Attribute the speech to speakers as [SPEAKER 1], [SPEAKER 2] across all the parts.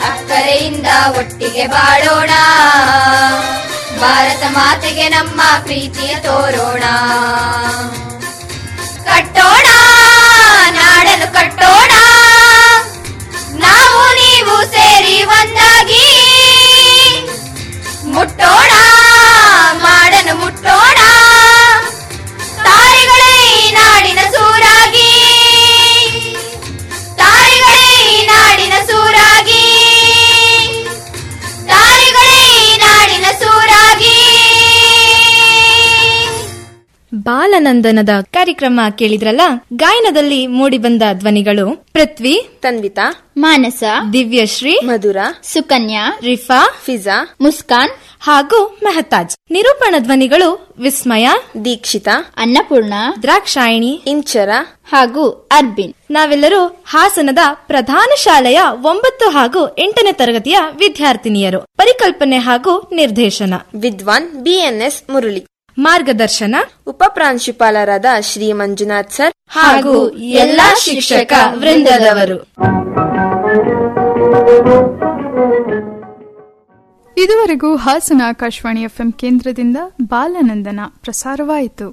[SPEAKER 1] ಅಕ್ಕರೆಯಿಂದ ಒಟ್ಟಿಗೆ ಬಾಳೋಣ ಭಾರತ ಮಾತೆಗೆ ನಮ್ಮ ಪ್ರೀತಿಯ ತೋರೋಣ ಕಟ್ಟೋಣ ನಾಡನ್ನು ಕಟ್ಟೋಣ ನಾವು ನೀವು ಸೇರಿ ಒಂದಾಗಿ ಮುಟ್ಟೋಣ ಮಾಡನ್ನು ಮುಟ್ಟೋಣ ತಾರೆಗಳೇ ಈ ನಾಡಿನ ಸೂರಾಗಿ ತಾರೆಗಳೇ ಈ ನಾಡಿನ ಸೂರಾಗಿ ತಾರೆಗಳೇ ಈ ನಾಡಿನ ಸೂರಾಗಿ
[SPEAKER 2] ಬಾಲನಂದನದ ಕಾರ್ಯಕ್ರಮ ಕೇಳಿದ್ರಲ್ಲ ಗಾಯನದಲ್ಲಿ ಮೂಡಿಬಂದ ಧ್ವನಿಗಳು ಪೃಥ್ವಿ
[SPEAKER 3] ತನ್ವಿತಾ
[SPEAKER 4] ಮಾನಸ
[SPEAKER 2] ದಿವ್ಯಶ್ರೀ
[SPEAKER 3] ಮಧುರ
[SPEAKER 4] ಸುಕನ್ಯಾ
[SPEAKER 2] ರಿಫಾ
[SPEAKER 3] ಫಿಜಾ
[SPEAKER 4] ಮುಸ್ಕಾನ್
[SPEAKER 2] ಹಾಗೂ ಮೆಹತಾಜ್ ನಿರೂಪಣ ಧ್ವನಿಗಳು ವಿಸ್ಮಯ
[SPEAKER 3] ದೀಕ್ಷಿತಾ
[SPEAKER 4] ಅನ್ನಪೂರ್ಣ
[SPEAKER 2] ದ್ರಾಕ್ಷಾಯಿಣಿ
[SPEAKER 3] ಇಂಚರ
[SPEAKER 4] ಹಾಗೂ ಅರ್ಬಿನ್
[SPEAKER 2] ನಾವೆಲ್ಲರೂ ಹಾಸನದ ಪ್ರಧಾನ ಶಾಲೆಯ ಒಂಬತ್ತು ಹಾಗೂ ಎಂಟನೇ ತರಗತಿಯ ವಿದ್ಯಾರ್ಥಿನಿಯರು ಪರಿಕಲ್ಪನೆ ಹಾಗೂ ನಿರ್ದೇಶನ
[SPEAKER 3] ವಿದ್ವಾನ್ ಬಿಎನ್ಎಸ್ ಮುರಳಿ
[SPEAKER 2] ಮಾರ್ಗದರ್ಶನ
[SPEAKER 3] ಉಪ ಪ್ರಾಂಶುಪಾಲರಾದ ಶ್ರೀ ಮಂಜುನಾಥ್ ಸರ್
[SPEAKER 2] ಹಾಗೂ ಎಲ್ಲಾ ಶಿಕ್ಷಕ ವೃಂದದವರು
[SPEAKER 5] ಇದುವರೆಗೂ ಹಾಸನ ಆಕಾಶವಾಣಿ ಎಫ್ಎಂ ಕೇಂದ್ರದಿಂದ ಬಾಲನಂದನ ಪ್ರಸಾರವಾಯಿತು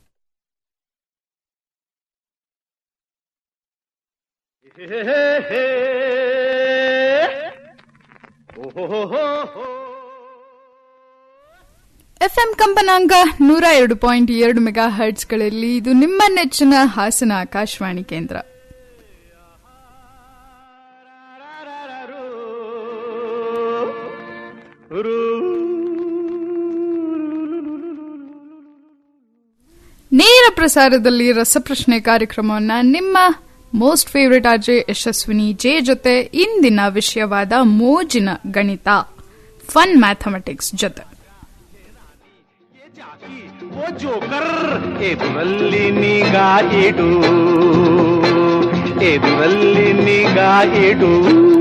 [SPEAKER 5] ಎಫ್ಎಂ ಕಂಪನಾಂಕ ನೂರ ಎರಡು ಪಾಯಿಂಟ್ ಎರಡು ಮೆಗಾ ಹರ್ಟ್ಸ್ಗಳಲ್ಲಿ ಇದು ನಿಮ್ಮ ನೆಚ್ಚಿನ ಹಾಸನ ಆಕಾಶವಾಣಿ ಕೇಂದ್ರ ನೇರ ಪ್ರಸಾರದಲ್ಲಿ ರಸಪ್ರಶ್ನೆ ಕಾರ್ಯಕ್ರಮವನ್ನ ನಿಮ್ಮ ಮೋಸ್ಟ್ ಫೇವರೆಟ್ ಆರ್ಜೆ ಯಶಸ್ವಿನಿ ಜೆ ಜೊತೆ ಇಂದಿನ ವಿಷಯವಾದ ಮೋಜಿನ ಗಣಿತ ಫನ್ ಮ್ಯಾಥಮೆಟಿಕ್ಸ್ ಜೊತೆ
[SPEAKER 6] ಓ ಜೋಕರ್ ಎದುರಲ್ಲಿ ನಿಗಾ ಇಡು ಎದುರಲ್ಲಿ ನಿಗಾ ಇಡು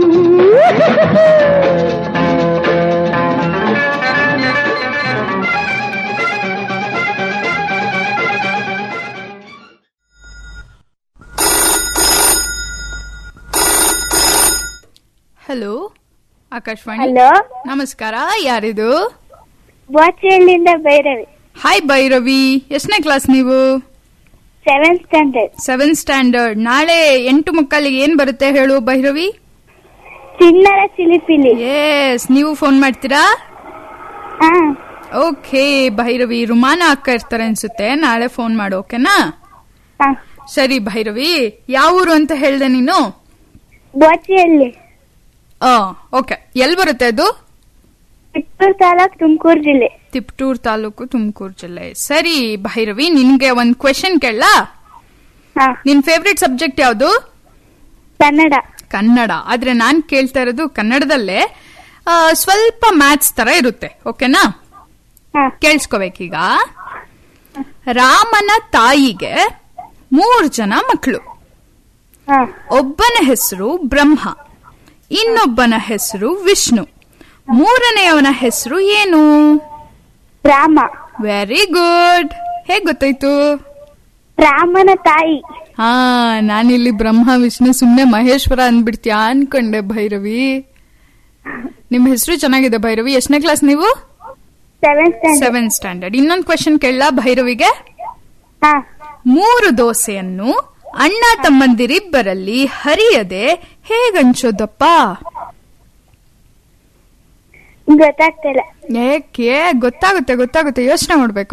[SPEAKER 5] ಹಲೋ ಆಕಾಶವಾಣಿ
[SPEAKER 7] ಹಲೋ
[SPEAKER 5] ನಮಸ್ಕಾರ ಯಾರಿದು
[SPEAKER 7] ಬಾಚಹಳ್ಳಿಯಿಂದ ಭೈರವಿ
[SPEAKER 5] ಹಾಯ್ ಭೈರವಿ ಎಷ್ಟನೇ ಕ್ಲಾಸ್ ನೀವು
[SPEAKER 7] ಸೆವೆಂತ್ ಸ್ಟ್ಯಾಂಡರ್ಡ್
[SPEAKER 5] ಸೆವೆಂತ್ ಸ್ಟ್ಯಾಂಡರ್ಡ್ ನಾಳೆ ಎಂಟು ಮುಕ್ಕಾಲಿಗೆ ಏನ್ ಬರುತ್ತೆ ಹೇಳು ಭೈರವಿ
[SPEAKER 7] ಚಿಣ್ಣರ ಚಿಲಿಪಿಲಿ
[SPEAKER 5] ಎಸ್ ನೀವು ಫೋನ್ ಮಾಡ್ತೀರಾ
[SPEAKER 7] ಹಾ
[SPEAKER 5] ಓಕೆ ಭೈರವಿ ರುಮಾನ ಅಕ್ಕ ಇರ್ತಾರೆ ಅನ್ಸುತ್ತೆ ನಾಳೆ ಫೋನ್ ಮಾಡು ಓಕೆನಾ
[SPEAKER 7] ಹಾ
[SPEAKER 5] ಸರಿ ಭೈರವಿ ಯಾವ ಊರು ಅಂತ ಹೇಳ್ದೆ ನೀನು
[SPEAKER 7] ಬಾಚಿಹಳ್ಳಿ
[SPEAKER 5] ಆ ಓಕೆ ಎಲ್ಲಿ ಬರುತ್ತೆ ಅದು
[SPEAKER 7] ಚಿತ್ತೂರು ತಾಲೂಕ್ ತುಮಕೂರು ಜಿಲ್ಲೆ
[SPEAKER 5] ತಿಪ್ಟೂರ್ ತಾಲೂಕು ತುಮಕೂರು ಜಿಲ್ಲೆ ಸರಿ ಭೈರವಿ ನಿನ್ಗೆ ಒಂದ್ ಕ್ವೆಶನ್ ಕೇಳಲಾ
[SPEAKER 7] ಹಾ
[SPEAKER 5] ನಿನ್ ಫೇವ್ರೆಟ್ ಸಬ್ಜೆಕ್ಟ್ ಯಾವುದು
[SPEAKER 7] ಕನ್ನಡ
[SPEAKER 5] ಕನ್ನಡ ಆದ್ರೆ ನಾನ್ ಕೇಳ್ತಾ ಇರೋದು ಕನ್ನಡದಲ್ಲೇ ಆ, ಸ್ವಲ್ಪ ಮ್ಯಾಥ್ಸ್ ತರ ಇರುತ್ತೆ ಓಕೆನಾ
[SPEAKER 7] ಹಾ
[SPEAKER 5] ಕೇಳಿಸ್ಕೋಬೇಕೀಗ ರಾಮನ ತಾಯಿಗೆ ಮೂರು ಜನ ಮಕ್ಕಳು
[SPEAKER 7] ಹಾ
[SPEAKER 5] ಒಬ್ಬನ ಹೆಸರು ಬ್ರಹ್ಮ ಇನ್ನೊಬ್ಬನ ಹೆಸರು ವಿಷ್ಣು ಮೂರನೆಯವನ ಹೆಸರು ಏನು
[SPEAKER 7] ರಾಮ
[SPEAKER 5] ವೆರಿ ಗುಡ್ ಹೇಗ್ ಗೊತ್ತಾಯ್ತು
[SPEAKER 7] ರಾಮನ ತಾಯಿ
[SPEAKER 5] ಹಾ ನಾನಿಲ್ಲಿ ಬ್ರಹ್ಮ ವಿಷ್ಣು ಸುಮ್ನೆ ಮಹೇಶ್ವರ ಅಂದ್ಬಿಡ್ತೀಯಾ ಅನ್ಕೊಂಡೆ ಭೈರವಿ ನಿಮ್ ಹೆಸರು ಚೆನ್ನಾಗಿದೆ ಭೈರವಿ ಎಷ್ಟನೇ ಕ್ಲಾಸ್ ನೀವು
[SPEAKER 7] ಸೆವೆಂತ್ ಸ್ಟ್ಯಾಂಡರ್ಡ್
[SPEAKER 5] ಸೆವೆನ್ ಸ್ಟ್ಯಾಂಡರ್ಡ್ ಇನ್ನೊಂದು ಕ್ವೆಶನ್ ಕೇಳಲಾ ಭೈರವಿಗೆ
[SPEAKER 7] ಹಾ
[SPEAKER 5] ಮೂರು ದೋಸೆಯನ್ನು ಅಣ್ಣ ತಮ್ಮಂದಿರಿಬ್ಬರಲ್ಲಿ ಹರಿಯದೆ ಹೇಗಂಚೋದಪ್ಪ
[SPEAKER 7] ಗೊತ್ತಾಗ್ತಿಲ್ಲ
[SPEAKER 5] ಏಕೆ ಗೊತ್ತಾಗುತ್ತೆ ಗೊತ್ತಾಗುತ್ತೆ ಯೋಚನೆ ಮಾಡ್ಬೇಕು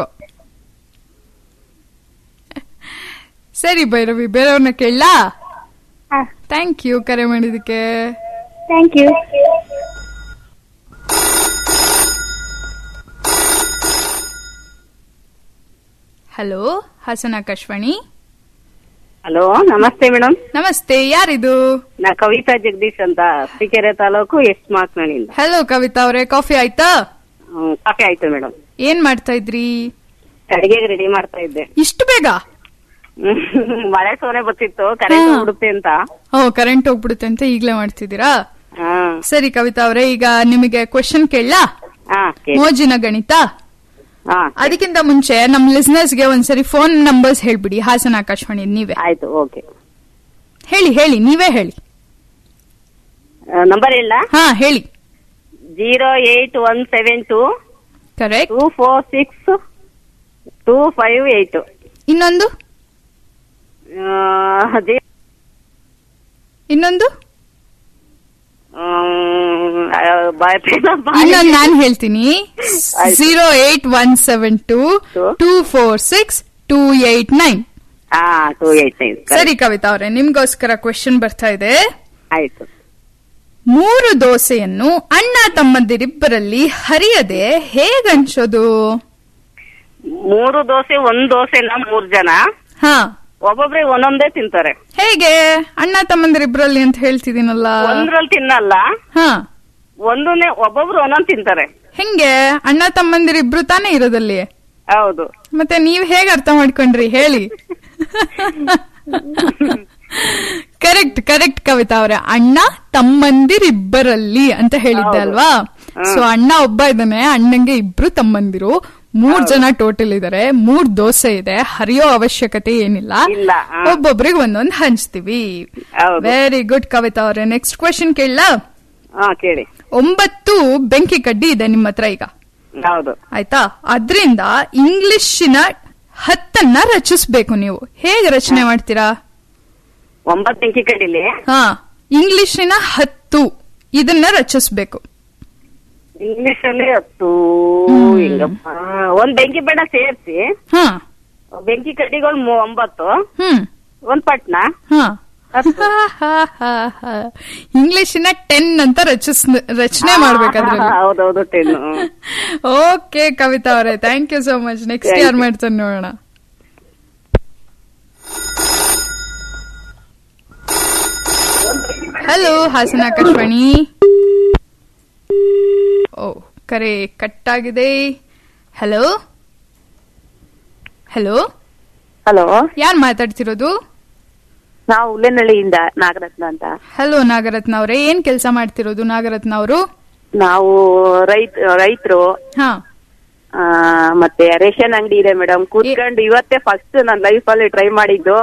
[SPEAKER 5] ಸರಿ ಭೈರವಿ ಬೇರೆಯವ್ರನ್ನ ಕೇಳಲಾ
[SPEAKER 7] ಹಾ
[SPEAKER 5] ಥ್ಯಾಂಕ್ ಯು ಕರೆ ಮಾಡಿದಕ್ಕೆ
[SPEAKER 7] thank you
[SPEAKER 5] hello Hassan Akashvani
[SPEAKER 8] hello ನಮಸ್ತೆ ಮೇಡಮ್
[SPEAKER 5] ನಮಸ್ತೆ ಯಾರಿದು
[SPEAKER 8] ನಾ ಕವಿತಾ ಜಗದೀಶ್ ಅಂತ ಸಿಕೆರೆ ತಾಲೂಕು ಎಸ್ ಮಾರ್ಕ್ನಳ್ಳಿಯಿಂದ
[SPEAKER 5] ಹಲೋ ಕವಿತಾ ಅವರೇ ಕಾಫಿ ಆಯ್ತಾ
[SPEAKER 8] ಹ್ಮ್, ಕಾಫಿ ಆಯ್ತು ಮೇಡಮ್
[SPEAKER 5] ಏನ್ ಮಾಡ್ತಾ ಇದ್ರಿ
[SPEAKER 8] ಅಡಿಗೆಗೆ ರೆಡಿ ಮಾಡ್ತಾ ಇದ್ದೆ
[SPEAKER 5] ಇಷ್ಟು ಬೇಗ
[SPEAKER 8] ಹ್ಮ್, ಮಳೆ ಸೋನೆ ಬರ್ತಿತ್ತು ಕರೆಂಟ್
[SPEAKER 5] ಹಾ.
[SPEAKER 8] ಹುಡುಕ್ತೆ ಅಂತ
[SPEAKER 5] ಓ ಕರೆಂಟ್ ಹೋಗ್ಬಿಡುತ್ತೆ ಅಂತ ಈಗ್ಲೇ ಮಾಡ್ತಿದ್ದೀರಾ
[SPEAKER 8] ಹಾ
[SPEAKER 5] ಸರಿ ಕವಿತಾ ಅವರೇ ಈಗ ನಿಮಗೆ ಕ್ವೆಶನ್ ಕೇಳಲಾ
[SPEAKER 8] ಹಾ ಕೇಳಿ.
[SPEAKER 5] ಮೋಜಿನ ಗಣಿತ
[SPEAKER 8] ಹಾ
[SPEAKER 5] ಅದಕ್ಕಿಂತ ಮುಂಚೆ ನಮ್ ಲಿಸ್ನರ್ಸ್ ಗೆ ಒಂದ್ಸರಿ ಫೋನ್ ನಂಬರ್ಸ್ ಹೇಳ್ಬಿಡಿ ಹಾಸನ ಆಕಾಶವಾಣಿ ನೀವೇ
[SPEAKER 8] ಆಯ್ತು ಓಕೆ
[SPEAKER 5] ಹೇಳಿ ಹೇಳಿ ನೀವೇ ಹೇಳಿ
[SPEAKER 8] ನಂಬರ್ ಇಲ್ಲ
[SPEAKER 5] ಹಾ ಹೇಳಿ
[SPEAKER 8] zero eight one seven two
[SPEAKER 5] correct
[SPEAKER 8] two four six two five eight
[SPEAKER 5] ಇನ್ನೊಂದು ಇನ್ನೊಂದು ಇನ್ನೊಂದು ನಾನು ಹೇಳ್ತೀನಿ zero eight one seven two two four six two eight nine
[SPEAKER 8] ಹಾ ಟೂ ಏಟ್ ನೈನ್
[SPEAKER 5] ಸರಿ ಕವಿತಾ ಅವರೇ ನಿಮ್ಗೋಸ್ಕರ ಕ್ವೆಶನ್ ಬರ್ತಾ ಇದೆ
[SPEAKER 8] ಆಯ್ತು
[SPEAKER 5] ಮೂರು ದೋಸೆಯನ್ನು ಅಣ್ಣ ತಮ್ಮಂದಿರಿಬ್ಬರಲ್ಲಿ ಹರಿಯದೆ ಹೇಗಂಚೋದು
[SPEAKER 8] ಮೂರು ದೋಸೆ ಒಂದ್ ದೋಸೆನ ಮೂರ್ ಜನ
[SPEAKER 5] ಹಾ
[SPEAKER 8] ಒಬ್ಬೊಬ್ರೆ ಒಂದೊಂದೇ ತಿಂತಾರೆ
[SPEAKER 5] ಹೇಗೆ ಅಣ್ಣ ತಮ್ಮಂದಿರಿಬ್ಬರಲ್ಲಿ ಅಂತ ಹೇಳ್ತಿದ್ದೀನಲ್ಲ
[SPEAKER 8] ಒಂದ್ರಲ್ಲಿ ತಿನ್ನಲ್ಲ
[SPEAKER 5] ಹಾ
[SPEAKER 8] ಒಂದನ್ನೇ ಒಬ್ಬೊಬ್ರು ಒಂದೊಂದ್ ತಿಂತಾರೆ
[SPEAKER 5] ಹೆಂಗೆ ಅಣ್ಣ ತಮ್ಮಂದಿರಿಬ್ರು ತಾನೇ ಇರೋದಲ್ಲಿ
[SPEAKER 8] ಹೌದು
[SPEAKER 5] ಮತ್ತೆ ನೀವ್ ಹೇಗ್ ಅರ್ಥ ಮಾಡ್ಕೊಂಡ್ರಿ ಹೇಳಿ ಕರೆಕ್ಟ್ ಕರೆಕ್ಟ್ ಕವಿತಾ ಅವ್ರೆ ಅಣ್ಣ ತಮ್ಮಂದಿರಿಬ್ಬರಲ್ಲಿ ಅಂತ ಹೇಳಿದ್ದೆ ಅಲ್ವಾ ಸೊ ಅಣ್ಣ ಒಬ್ಬ ಇದ್ದಾನೆ ಅಣ್ಣಂಗೆ ಇಬ್ರು ತಮ್ಮಂದಿರು ಮೂರ್ ಜನ ಟೋಟಲ್ ಇದಾರೆ ಮೂರ್ ದೋಸೆ ಇದೆ ಹರಿಯೋ ಅವಶ್ಯಕತೆ ಏನಿಲ್ಲ
[SPEAKER 8] ಇಲ್ಲ, ಆ.
[SPEAKER 5] ಒಬ್ಬೊಬ್ರಿಗೆ ಒಂದೊಂದ್ ಹಂಚ್ತೀವಿ
[SPEAKER 8] ಹೌದು.
[SPEAKER 5] ವೆರಿ ಗುಡ್ ಕವಿತಾ ಅವ್ರೆ ನೆಕ್ಸ್ಟ್ ಕ್ವೆಶನ್ ಕೇಳಲ್ಲ
[SPEAKER 8] ಹಾ ಕೇಳಿ
[SPEAKER 5] ಒಂಬತ್ತು ಬೆಂಕಿ ಕಡ್ಡಿ ಇದೆ ನಿಮ್ಮ ಹತ್ರ ಈಗ
[SPEAKER 8] ಹೌದು
[SPEAKER 5] ಆಯ್ತಾ ಅದ್ರಿಂದ ಇಂಗ್ಲಿಶಿನ ಹತ್ತನ್ನ ರಚಿಸ್ಬೇಕು ನೀವು ಹೇಗೆ ರಚನೆ ಮಾಡ್ತೀರಾ
[SPEAKER 8] ಒಂಬತ್ತು ಬೆಂಕಿ ಕಡಿಲಿ
[SPEAKER 5] ಹಾ ಇಂಗ್ಲಿಶಿನ ಹತ್ತು ಇದನ್ನ ರಚಿಸ್ಬೇಕು
[SPEAKER 8] ಇಂಗ್ಲಿಷ್ ಅಲ್ಲಿ ಹತ್ತು ಹಿಂಗಪ್ಪ ಒಂದ್ ಬೆಂಕಿ ಬೇಡ ಸೇರ್ಸಿ
[SPEAKER 5] ಹಾ
[SPEAKER 8] ಬೆಂಕಿ ಕಡ್ಡಿಗಳು ಮೂ- ಒಂಬತ್ತು
[SPEAKER 5] ಹ್ಮ್
[SPEAKER 8] ಒಂದ್ ಪಟ್ನ
[SPEAKER 5] ಹಾ
[SPEAKER 8] ಹತ್ತು.
[SPEAKER 5] ಇಂಗ್ಲಿಶಿನ ಟೆನ್ ಅಂತ ರಚಿಸ್ ರಚನೆ ಮಾಡ್ಬೇಕಾದ್ರೆ
[SPEAKER 8] ಹೌದೌದು ಟೆನ್
[SPEAKER 5] ಓಕೆ ಕವಿತಾ ಅವರೇ thank you so much next
[SPEAKER 8] Thank
[SPEAKER 5] ಯಾರು
[SPEAKER 8] you.
[SPEAKER 5] ಮಾಡ್ತಾನೆ ನೋಡೋಣ ಹಲೋ ಹಾಸನ ಆಕಾಶವಾಣಿ ಓ ಕರೆ ಕಟ್ ಆಗಿದೆ ಹಲೋ ಹಲೋ
[SPEAKER 9] ಹಲೋ
[SPEAKER 5] ಯಾರು ಮಾತಾಡ್ತಿರೋದು
[SPEAKER 9] ನಾವು ಉಲ್ಲೆನಹಳ್ಳಿಯಿಂದ ನಾಗರತ್ನ ಅಂತ
[SPEAKER 5] ಹಲೋ ನಾಗರತ್ನ ಅವರೇ ಏನ್ ಕೆಲಸ ಮಾಡ್ತಿರೋದು ನಾಗರತ್ನ ಅವರು
[SPEAKER 9] ನಾವು ರೈತ ರೈತರು
[SPEAKER 5] ಹಾ
[SPEAKER 9] ಮತ್ತೆ ರೇಷನ್ ಅಂಗಡಿ ಇದೆ ಮೇಡಮ್ ಕೂತ್ಕೊಂಡು ಇವತ್ತೇ ಫಸ್ಟ್ ನನ್ನ ಲೈಫ್ ಅಲ್ಲಿ ಟ್ರೈ ಮಾಡಿದ್ದು